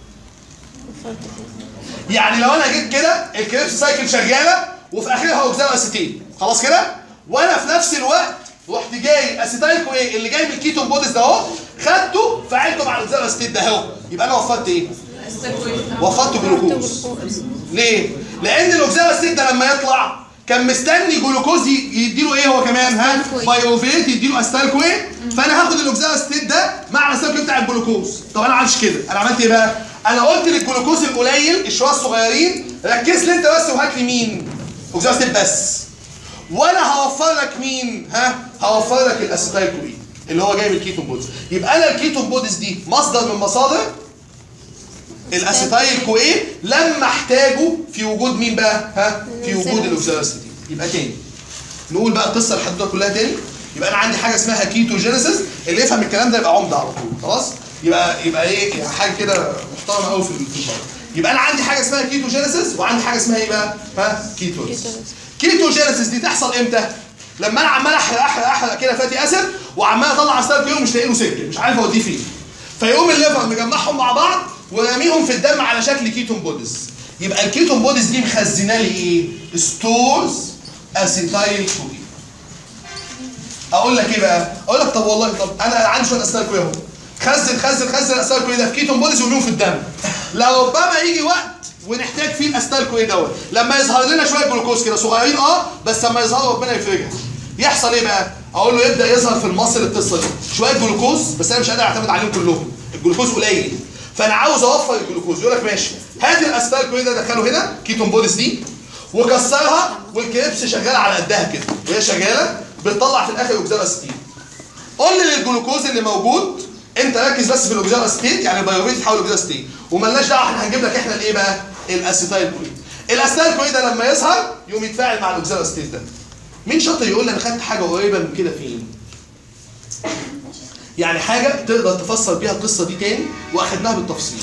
يعني لو انا جيت كده الكريبس سايكل شغاله وفي اخرها اوكزالو اسيتيت خلاص كده وانا في نفس الوقت رحت جاي الاسيتايل كوين اللي جاي من الكيتون بوديز ده اهو خدته فعلته مع الاوكزالو اسيتيت ده اهو يبقى انا وفرت ايه وفرت جلوكوز ليه؟ لأن الأوكسالوستيت ده لما يطلع كان مستني جلوكوز ي- يديله ايه هو كمان ها؟ أستالكوين. بايوفيت يديله استالكوين فانا هاخد الاوكسالوستيت ده مع الاستالكوين بتاع الجلوكوز طب انا ما عملتش كده انا عملت ايه بقى؟ انا قلت للجلوكوز القليل الشويه الصغيرين ركز لي انت بس وهات لي مين؟ اوكسالوستيت بس وانا هوفر لك مين؟ ها؟ هوفر لك الاسيتايلكوين اللي هو جاي من الكيتون بودز يبقى انا الكيتون بودز دي مصدر من مصادر الاسيتايل كو ايه لما احتاجه في وجود مين بقى ها في وجود الاوكسالوستيت يبقى تاني نقول بقى القصه الحدوته كلها تاني يبقى انا عندي حاجه اسمها كيتوجينيسيس اللي يفهم الكلام ده يبقى عمده على طول خلاص يبقى يبقى ايه يعني حاجه كده محترمه قوي في في البلد يبقى انا عندي حاجه اسمها كيتوجينيسيس وعندي حاجه اسمها ايه بقى ها كيتوز كيتوز. كيتوجينيسيس دي تحصل امتى لما انا عمال احرق احرق احرق كده فاتي اسيد وعمال اطلع اسيد كيلو مش لاقي له سكه مش عارف اوديه فين فيقوم الليفر مجمعهم مع بعض وراميهم في الدم على شكل كيتون بوديز يبقى الكيتون بوديز دي مخزنه لي ايه ستورز اسيتايل كوين اقول لك ايه بقى اقول لك طب والله طب انا عندي شويه اسيتايل كوين اهو خزن خزن خزن الاسيتايل كوين ده في كيتون بوديز ومليهم في الدم لربما يجي وقت ونحتاج فيه الاسيتايل كوين دوت لما يظهر لنا شويه جلوكوز كده صغيرين اه بس لما يظهروا ربنا يفرجها يحصل ايه بقى اقول له يبدا يظهر في المصل القصه دي شويه جلوكوز بس انا مش قادر اعتمد عليهم كلهم الجلوكوز قليل فانا عاوز اوفر الجلوكوز يقول لك ماشي هات الاسيتايل كوين ده دخله هنا كيتون بوديز دي وكسرها والكريبس شغاله على قدها كده وهي شغاله بتطلع في الاخر اوكسال اسيتيل قول لي للجلوكوز اللي موجود انت ركز بس في الاوكسال اسيتيت يعني البيوفيت يتحول لاوكسال اسيتيت ومالناش دعوه احنا هنجيب لك احنا الايه بقى الاسيتايل كوين الاسيتايل كوين ده لما يظهر يقوم يتفاعل مع الاوكسال اسيتيت ده مين شاطر يقول لي انا خدت حاجه قريبه من كده فين يعني حاجه تقدر تفسر بيها القصه دي تاني واخدناها بالتفصيل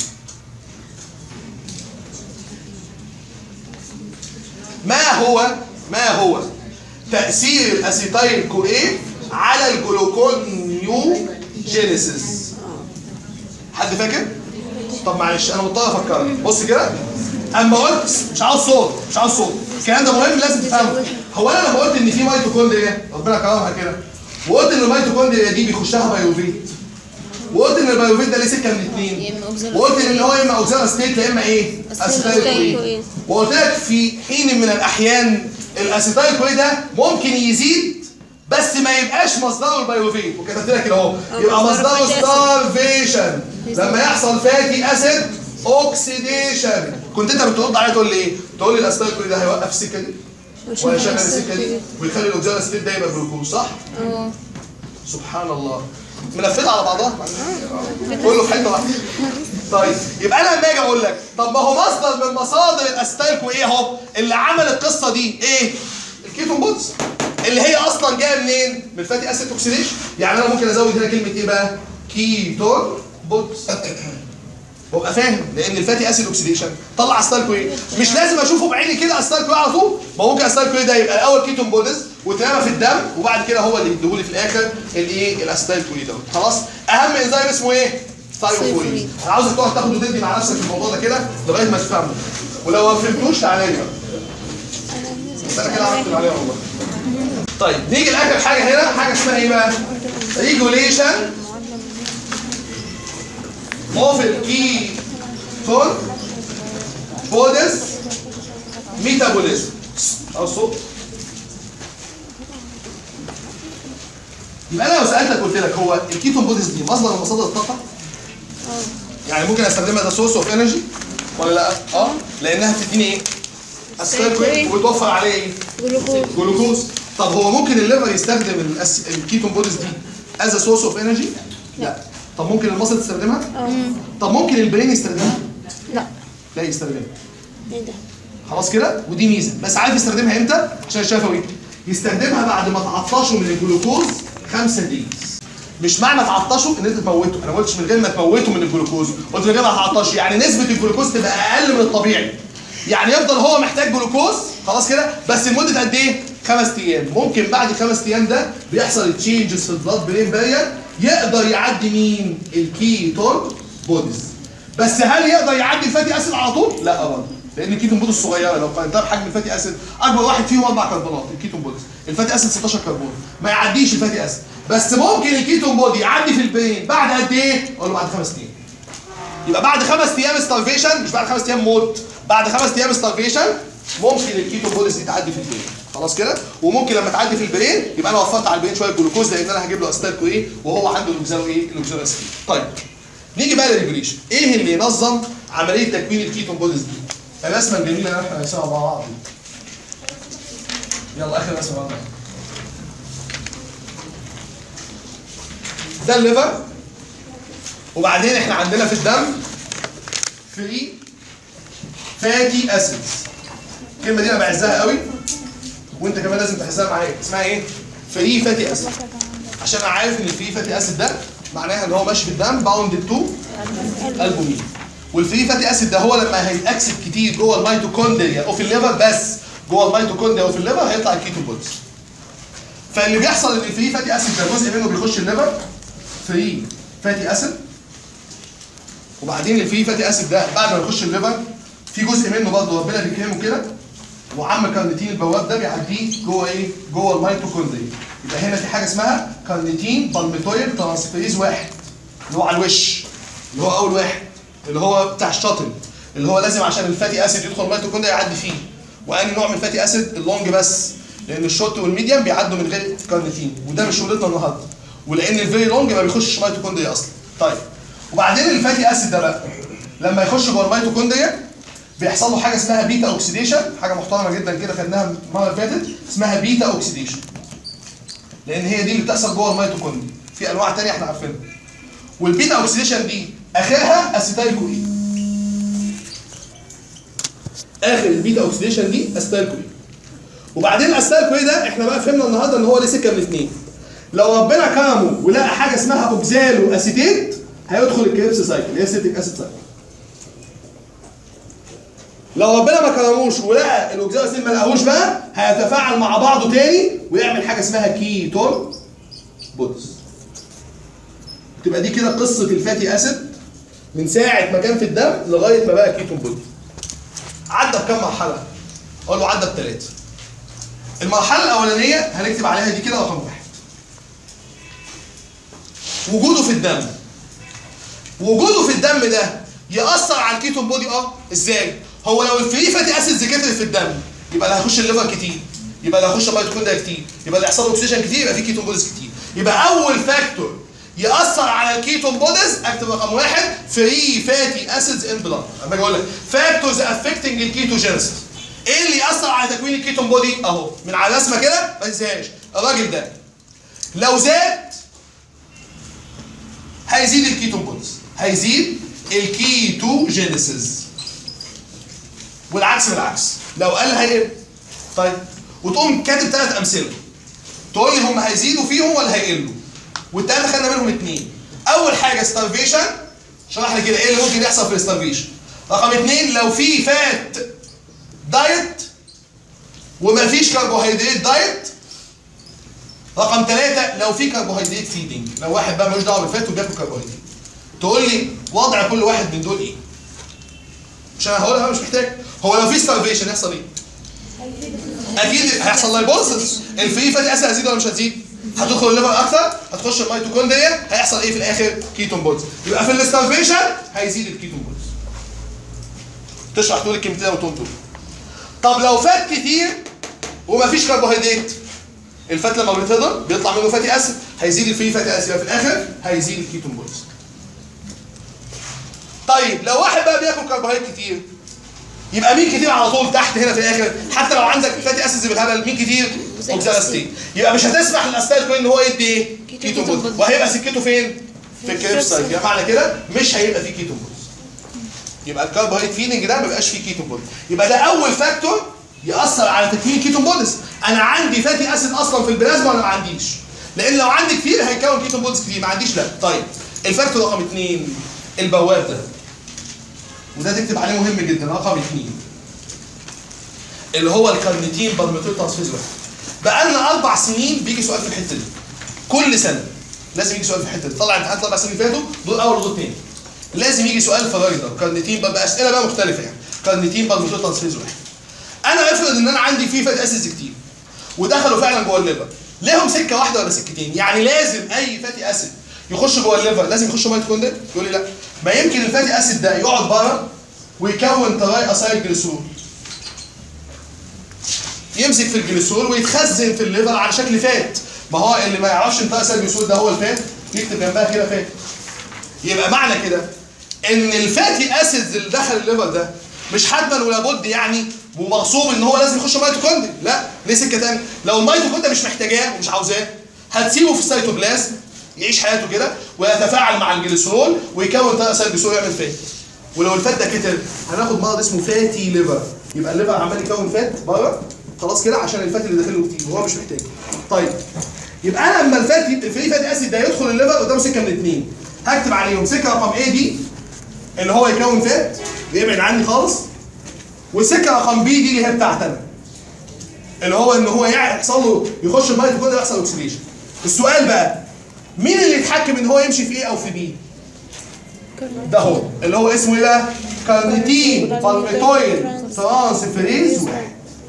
ما هو ما هو تأثير الأسيتايل كوإيه على الجلوكونيوجينيسيس حد فاكر؟ طب معلش أنا مضطر أفكرك بص كده أما قلت مش عاوز صوت مش عاوز صوت الكلام ده مهم لازم تفهمه هو أنا لما قلت إن في ميتوكوندريا ربنا كرمها كده وقلت إن الميتوكوندريا دي بيخشها بايوفيت وقلت ان البايوفيت ده ليه سكه من يا الاثنين إما أوكسالو وقلت ان هو يا اما اوكسال ستيت يا اما ايه أسيتايل اسيتايل كوين. وقلت لك في حين من الاحيان الاسيتايل كوين ده ممكن يزيد بس ما يبقاش مصدره البايوفيت وكتبت لك كده اهو يبقى مصدره مصدره فاتي ستارفيشن لما يحصل فاتي اسيد اوكسيديشن كنت انت بترد عليا تقول لي ايه؟ تقول لي الاسيتايل كوين ده هيوقف السكه دي وهيشغل السكه دي ويخلي الاوكسال ستيت ده يبقى جلوكوز صح؟ اه سبحان الله منفذه على بعضها كله في حته واحده طيب يبقى انا لما اجي اقول لك طب ما هو مصدر من مصادر الاسيتايل ايه اهو اللي عمل القصه دي ايه الكيتون بودز اللي هي اصلا جايه منين من فاتي اسيد اوكسيديشن يعني انا ممكن ازود هنا كلمه ايه بقى كيتون بودز وابقى فاهم لان الفاتي اسيد اوكسيديشن طلع اسيتايل كوين مش لازم اشوفه بعيني كده اسيتايل كوين على طول ما ممكن اسيتايل كوين ده يبقى الاول كيتون بودز وترمى في الدم وبعد كده هو اللي يديهولي في الاخر الايه الاسيتايل كوين دوت خلاص اهم انزيم اسمه ايه ثايروفورين ثايروفورين. انا عاوزك تقعد تاخد وتدي مع نفسك في الموضوع ده كده لغايه ما تفهمه ولو ما فهمتوش تعالى لي بقى بس انا كده عملت عليها والله طيب نيجي لاخر حاجه هنا حاجه اسمها ايه بقى ريجوليشن اوف الكيتون بودس ميتابوليزم او صوت يبقى انا لو سالتك قلت لك هو الكيتون بوديز دي مصدر من مصادر الطاقه يعني ممكن استخدمها ده سورس اوف انرجي ولا لا اه لانها بتديني ايه اسيتايل وبتوفر عليه ايه جلوكوز جلوكوز طب هو ممكن الليفر يستخدم الأس... الكيتون بوديز دي از سورس اوف انرجي لا طب ممكن المصل تستخدمها طب ممكن البرين يستخدمها لا لا يستخدمها ايه ده خلاص كده ودي ميزه بس عارف يستخدمها امتى عشان شفوي يستخدمها بعد ما تعطشوا من الجلوكوز 5 دقيقة مش معنى تعطشوا ان انت تموته انا ما قلتش من غير ما تموته من الجلوكوز قلت من غير ما تعطشوا يعني نسبه الجلوكوز تبقى اقل من الطبيعي يعني يفضل هو محتاج جلوكوز خلاص كده بس لمده قد ايه خمس ايام ممكن بعد خمس ايام ده بيحصل تشينجز في البلاد برين بارير يقدر يعدي مين الكيتون بوديز بس هل يقدر يعدي الفاتي اسيد على طول لا برضه لان الكيتون بوديز صغيره لو قارنتها بحجم الفاتي اسيد اكبر واحد فيهم اربع كربونات الكيتون بوديز الفاتي اسيد 16 كربون ما يعديش الفاتي اسيد بس ممكن الكيتون بودي يعدي في البرين بعد قد ايه اقول له بعد خمس ايام يبقى بعد خمس ايام ستارفيشن مش بعد خمس ايام موت بعد خمس ايام ستارفيشن ممكن الكيتون بوديز دي تعدي في البرين خلاص كده وممكن لما تعدي في البرين يبقى انا وفرت على البرين شويه جلوكوز لان انا هجيب له استالكو ايه وهو عنده الاوكزالو ايه الاوكزالو اسيد طيب نيجي بقى للريجوليشن ايه اللي ينظم عمليه تكوين الكيتون بوديز دي الرسمه الجميله اللي احنا هنرسمها مع بعض دي. يلا اخر رسمه بقى ده الليفر وبعدين احنا عندنا في الدم فري فاتي اسيدز الكلمه دي انا بعزها قوي وانت كمان لازم تحسها معايا اسمها ايه فري فاتي اسيد عشان انا عارف ان الفري فاتي اسيد ده معناها ان هو ماشي في الدم باوندد تو البومين والفري فاتي اسيد ده هو لما هيتاكسد كتير جوه الميتوكوندريا او في الليفر بس جوه الميتوكوندريا او في الليفر هيطلع الكيتون بودز فاللي بيحصل ان الفري فاتي اسيد ده جزء منه بيخش الليفر فري فاتي اسيد وبعدين الفري فاتي اسيد ده بعد ما يخش الليفر في جزء منه برضه ربنا بيكرمه كده وعم كارنيتين البواب ده بيعديه جوه ايه؟ جوه الميتوكوندريا يبقى هنا في حاجه اسمها كارنيتين بالميتويد ترانسفيريز واحد اللي هو على الوش اللي هو اول واحد اللي هو بتاع الشاطل اللي هو لازم عشان الفاتي اسيد يدخل الميتوكوندريا يعدي فيه واني نوع من الفاتي اسيد اللونج بس لان الشورت والميديم بيعدوا من غير كارنيتين وده مش شغلتنا النهارده ولان الفيري لونج ما بيخشش ميتوكوندريا اصلا طيب وبعدين الفاتي اسيد ده بقى لما يخش جوه الميتوكوندريا بيحصل له حاجه اسمها بيتا اوكسيديشن حاجه محترمه جدا كده خدناها المره اللي فاتت اسمها بيتا اوكسيديشن لان هي دي اللي بتحصل جوه الميتوكوندريا في انواع ثانيه احنا عارفينها والبيتا اوكسيديشن دي اخرها اسيتايل كوين اخر البيتا اوكسيديشن دي اسيتايل كوين وبعدين الاسيتايل كوين ده احنا بقى فهمنا النهارده ان هو ليه سكه من اثنين لو ربنا كرمه ولقى حاجه اسمها اوكزالو اسيتيت هيدخل الكريبس سايكل اللي هي سيتيك اسيد سايكل لو ربنا ما كرموش ولقى الاوكزالو اسيتيت ما لقاهوش بقى هيتفاعل مع بعضه تاني ويعمل حاجه اسمها كيتون بودز تبقى دي كده قصه الفاتي اسيد من ساعه ما كان في الدم لغايه ما بقى كيتون بودز عدى بكام مرحله؟ اقول له عدى بثلاثه المرحله الاولانيه هنكتب عليها دي كده رقم واحد وجوده في الدم وجوده في الدم ده يأثر على الكيتون بودي اه ازاي؟ هو لو الفري فاتي اسيدز كترت في الدم يبقى اللي هيخش الليفر كتير يبقى اللي هيخش الميتوكوندريا كتير يبقى اللي هيحصل له اوكسيجين كتير يبقى في كيتون بوديز كتير يبقى اول فاكتور يأثر على الكيتون بوديز اكتب رقم واحد فري فاتي اسيدز ان بلاد اما اجي اقول لك فاكتورز افكتنج الكيتوجينيسيس ايه اللي يأثر على تكوين الكيتون بودي اهو من على الرسمه كده ما تنساهاش الراجل ده لو زاد هيزيد الكيتون بودز هيزيد الكيتوجينيسيس والعكس بالعكس لو قل هيقل طيب وتقوم كاتب ثلاث امثله تقول لي هم هيزيدوا فيهم ولا هيقلوا والثلاثه خدنا منهم اثنين اول حاجه ستارفيشن شرح لي كده ايه اللي ممكن يحصل في الستارفيشن رقم اثنين لو في فات دايت ومفيش كربوهيدرات دايت رقم ثلاثة لو في كربوهيدرات فيدنج لو واحد بقى ملوش دعوه بالفات وبياكل كربوهيدرات تقول لي وضع كل واحد من دول ايه؟ مش انا هقولها مش محتاج هو لو في ستارفيشن يحصل ايه؟ اكيد هيحصل لايبوسس الفري فاتي اسيد هتزيد ولا مش هتزيد؟ هتدخل الليفر اكتر هتخش الميتوكوندريا هيحصل ايه في الاخر؟ كيتون بودز يبقى في الستارفيشن هيزيد الكيتون بودز تشرح تقول الكلمتين وتقوم تقول طب لو فات كتير ومفيش كربوهيدرات الفات لما بيتهضم بيطلع منه فاتي اسيد هيزيد الفري فاتي اسيد يبقى في الاخر هيزيد الكيتون بودز طيب لو واحد بقى بياكل كربوهيدرات كتير يبقى مين كتير على طول تحت هنا في الاخر حتى لو عندك فاتي اسيدز بالهبل مين كتير اوكسالستين يبقى مش هتسمح للاستايل كوين ان هو يدي ايه كيتون بودز وهيبقى سكته فين في الكريب سايكل يبقى معنى كده مش هيبقى فيه كيتون بودز يبقى الكربوهيدرات فيدنج ده ما بيبقاش فيه كيتون بودز يبقى ده اول فاكتور ياثر على تكوين كيتون بودز انا عندي فاتي اسيد اصلا في البلازما ولا ما عنديش لان لو عندي كتير هيكون كيتون بودز كتير ما عنديش لا طيب الفاكتور رقم اثنين البواب ده وده تكتب عليه مهم جدا رقم اثنين اللي هو الكارنيتين بالميتول ترانسفيز واحد بقى لنا اربع سنين بيجي سؤال في الحته دي كل سنه لازم يجي سؤال في الحته دي طلع امتحانات الاربع سنين اللي فاتوا دول اول ودول تاني لازم يجي سؤال في الراجل ده كارنيتين بقى اسئله بقى مختلفه يعني كارنيتين بالميتول ترانسفيز واحد انا افرض ان انا عندي فيه فات اسيدز كتير ودخلوا فعلا جوه الليفر ليهم سكه واحده ولا سكتين يعني لازم اي فاتي اسيد يخش جوه الليفر لازم يخش ميتوكوندريا يقول لي لا ما يمكن الفاتي اسيد ده يقعد بره ويكون تراي اسايل جليسول يمسك في الجليسول ويتخزن في الليفر على شكل فات ما هو اللي ما يعرفش ان تراي اسايل جليسول ده هو الفات يكتب جنبها كده فات يبقى معنى كده ان الفاتي اسيد اللي دخل الليفر ده مش حتما ولا بد يعني ومغصوب ان هو لازم يخش ميتوكوندريا لا ليه سكه ثانيه لو الميتوكوندريا مش محتاجاه ومش عاوزاه هتسيبه في السيتوبلازم يعيش حياته كده ويتفاعل مع الجليسرول ويكون تأثير الجليسرول يعمل فات ولو الفات ده كتر هناخد مرض اسمه فاتي ليفر يبقى الليفر عمال يكون فات بره خلاص كده عشان الفات اللي داخله كتير وهو مش محتاج طيب يبقى انا لما الفات الفري فاتي اسيد ده يدخل الليفر قدامه سكه من اثنين هكتب عليهم سكه رقم ايه دي اللي هو يكون فات ويبعد عني خالص والسكه رقم بي دي اللي هي بتاعتي انا اللي هو ان هو يحصل له يخش الميتوكوندريا يحصل اوكسيديشن السؤال بقى مين اللي يتحكم ان هو يمشي في ايه او في بي ده هو اللي هو اسمه ايه بقى كارنيتين بالميتويل ترانسفيريز واحد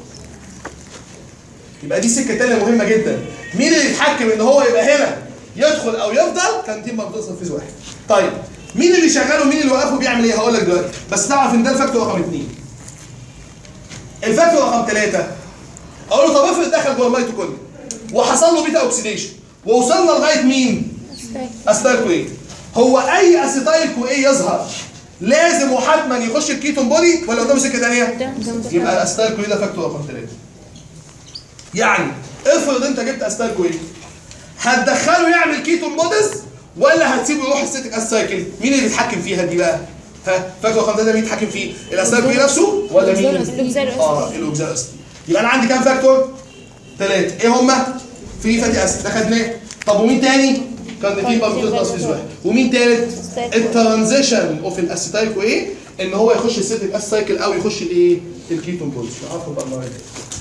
يبقى دي سكه تانية مهمه جدا مين اللي يتحكم ان هو يبقى هنا يدخل او يفضل كارنيتين بالميتويل ترانسفيريز واحد طيب مين اللي شغاله ومين اللي وقفه بيعمل ايه هقول لك دلوقتي بس تعرف ان ده الفاكتور رقم اثنين الفاكتور رقم ثلاثة اقول له طب افرض دخل جوه الميتوكوندريا وحصل له بيتا اوكسيديشن ووصلنا لغايه مين؟ اسيتايل كو ايه هو اي اسيتايل كو ايه يظهر لازم وحتما يخش الكيتون بودي ولا قدامه سكه ثانيه؟ يبقى الاسيتايل كو ايه ده فاكتور رقم ثلاثة يعني افرض انت جبت اسيتايل كو ايه هتدخله يعمل كيتون بوديز ولا هتسيبه يروح السيتيك اسايكل مين اللي بيتحكم فيها دي بقى ها فاكر رقم ثلاثة مين يتحكم فيه الاسيتايل كو ايه نفسه ولا مين اه الاوكزال اسيد يبقى انا عندي كام فاكتور ثلاثة ايه هما في فاتي اسيد ده خدناه طب ومين تاني كان في بامبيوتر ترانسفيز واحد ومين تالت الترانزيشن اوف الاسيتايل كو ايه ان هو يخش السيتيك اسايكل او يخش الايه الكيتون بولز نعرفه بقى المره الجايه